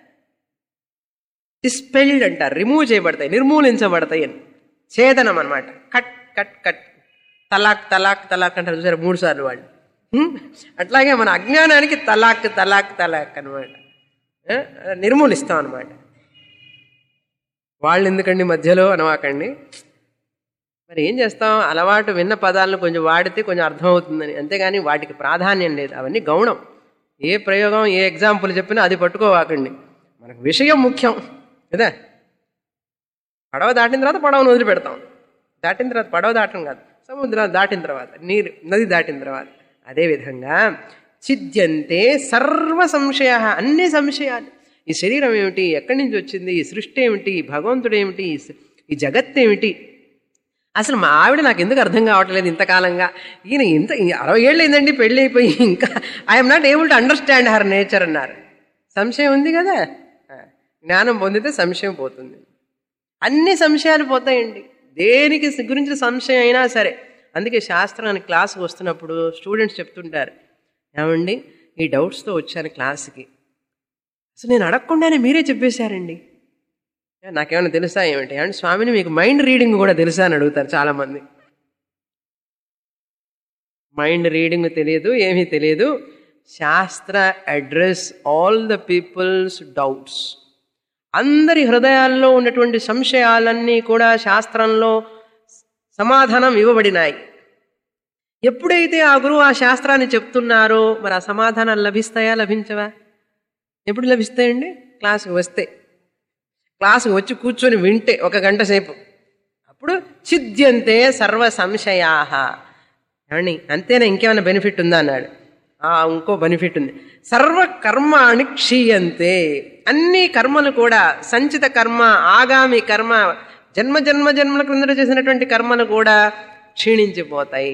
డిస్పెల్డ్ అంటారు రిమూవ్ చేయబడతాయి నిర్మూలించబడతాయి అని ఛేదనం అనమాట కట్ కట్ కట్ తలాక్ తలాక్ తలాక్ అంటారు చూసారు మూడు సార్లు వాళ్ళు హ్మ్? అట్లాగే మన అజ్ఞానానికి తలాక్ తలాక్ తలాక్ అనమాట నిర్మూలిస్తాం అనమాట వాళ్ళు ఎందుకండి మధ్యలో అనవాకండి మరి ఏం చేస్తాం అలవాటు విన్న పదాలను కొంచెం వాడితే కొంచెం అర్థమవుతుందని అంతేగాని వాటికి ప్రాధాన్యం లేదు అవన్నీ గౌణం ఏ ప్రయోగం ఏ ఎగ్జాంపుల్ చెప్పినా అది పట్టుకోవాకండి మనకు విషయం ముఖ్యం కదా పడవ దాటిన తర్వాత పడవను వదిలిపెడతాం దాటిన తర్వాత పడవ దాటం కాదు సముద్రం దాటిన తర్వాత నీరు నది దాటిన తర్వాత అదేవిధంగా ఛిద్యంతే సర్వ సంశయ అన్ని సంశయాలు ఈ శరీరం ఏమిటి ఎక్కడి నుంచి వచ్చింది ఈ సృష్టి ఏమిటి ఈ భగవంతుడు ఏమిటి ఈ స- ఈ జగత్ ఏమిటి అసలు మా ఆవిడ నాకు ఎందుకు అర్థం కావట్లేదు ఇంతకాలంగా ఈయన ఇంత ఈ అరవై ఏళ్ళు అయిందండి పెళ్ళి అయిపోయి ఇంకా I am not able to understand her nature అన్నారు సంశయం ఉంది కదా ఆ, జ్ఞానం పొందితే సంశయం పోతుంది అన్ని సంశయాలు పోతాయండి దేనికి గురించి సంశయం అయినా సరే అందుకే శాస్త్రానికి క్లాస్కి వస్తున్నప్పుడు స్టూడెంట్స్ చెప్తుంటారు ఏమండి ఈ డౌట్స్తో వచ్చాను క్లాస్కి అసలు నేను అడగకుండానే మీరే చెప్పేశారండి నాకేమైనా తెలుసా ఏమిటి అంటే స్వామిని మీకు మైండ్ రీడింగ్ కూడా తెలుసా అని అడుగుతారు చాలామంది మైండ్ రీడింగ్ తెలియదు ఏమీ తెలియదు శాస్త్ర address all the people's doubts అందరి హృదయాల్లో ఉన్నటువంటి సంశయాలన్నీ కూడా శాస్త్రంలో సమాధానం ఇవ్వబడినాయి ఎప్పుడైతే ఆ గురువు ఆ శాస్త్రాన్ని చెప్తున్నారో మరి ఆ సమాధానాలు లభిస్తాయా లభించవా ఎప్పుడు లభిస్తాయండి క్లాసుకు వస్తే క్లాసుకు వచ్చి కూర్చొని వింటే ఒక గంట సేపు అప్పుడు ఛిద్యంతే సర్వ సంశయా ఏమండి అంతేనా ఇంకేమైనా బెనిఫిట్ ఉందా అన్నాడు ఆ ఇంకో బెనిఫిట్ ఉంది సర్వ కర్మాణి క్షీయంతే అన్ని కర్మలు కూడా సంచిత కర్మ ఆగామి కర్మ జన్మ జన్మ జన్మల క్రిందట చేసినటువంటి కర్మలు కూడా క్షీణించిపోతాయి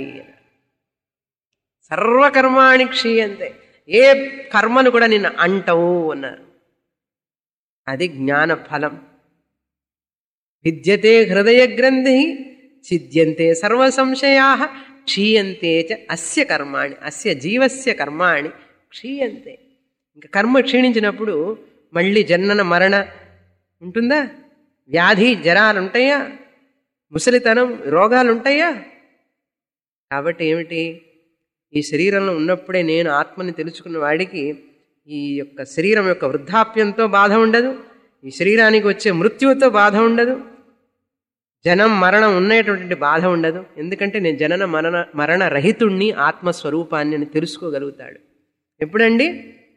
సర్వకర్మాణి క్షీయంతే ఏ కర్మను కూడా నిన్ను అంటవు అన్నారు అది జ్ఞాన ఫలం విద్యతే హృదయ గ్రంథి ఛిద్యంతే సర్వ సంశయా క్షీయంతే చ అస్య కర్మాణి అస్య జీవస్య కర్మాణి క్షీయంతే ఇంకా కర్మ క్షీణించినప్పుడు మళ్ళీ జనన మరణ ఉంటుందా వ్యాధి జరాలు ఉంటాయా ముసలితనం రోగాలు ఉంటాయా కాబట్టి ఏమిటి ఈ శరీరంలో ఉన్నప్పుడే నేను ఆత్మని తెలుసుకున్న వాడికి ఈ యొక్క శరీరం యొక్క వృద్ధాప్యంతో బాధ ఉండదు ఈ శరీరానికి వచ్చే మృత్యువుతో బాధ ఉండదు జనం మరణం ఉన్నటువంటి బాధ ఉండదు ఎందుకంటే నేను జనన మరణ మరణ రహితుణ్ణి ఆత్మస్వరూపాన్ని అని తెలుసుకోగలుగుతాడు ఎప్పుడండి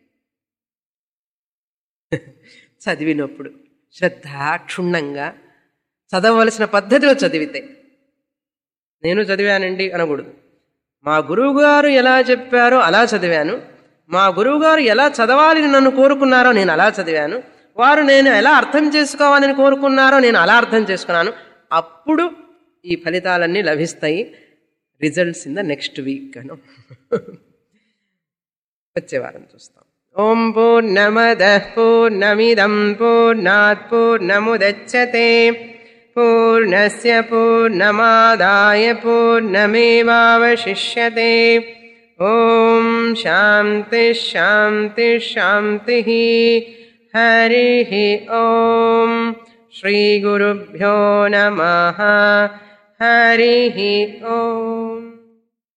చదివినప్పుడు శ్రద్ధ క్షుణ్ణంగా చదవలసిన పద్ధతిలో చదివితే నేను చదివానండి అనకూడదు మా గురువుగారు ఎలా చెప్పారో అలా చదివాను మా గురువుగారు ఎలా చదవాలని నన్ను కోరుకున్నారో నేను అలా చదివాను వారు నేను ఎలా అర్థం చేసుకోవాలని కోరుకున్నారో నేను అలా అర్థం చేసుకున్నాను అప్పుడు ఈ ఫలితాలన్నీ లభిస్తాయి results in the next week అను వచ్చే వారం చూస్తాం ఓం పూర్ణమద పూర్ణమిదం పూర్ణాత్ పూర్ణముదచ్చతే పూర్ణస్య పూర్ణమాదాయ పూర్ణమేవావశిష్యతే ఓం శాంతి శాంతి శాంతి హరి ఓం శ్రీగురుభ్యో నమ హరి ఓం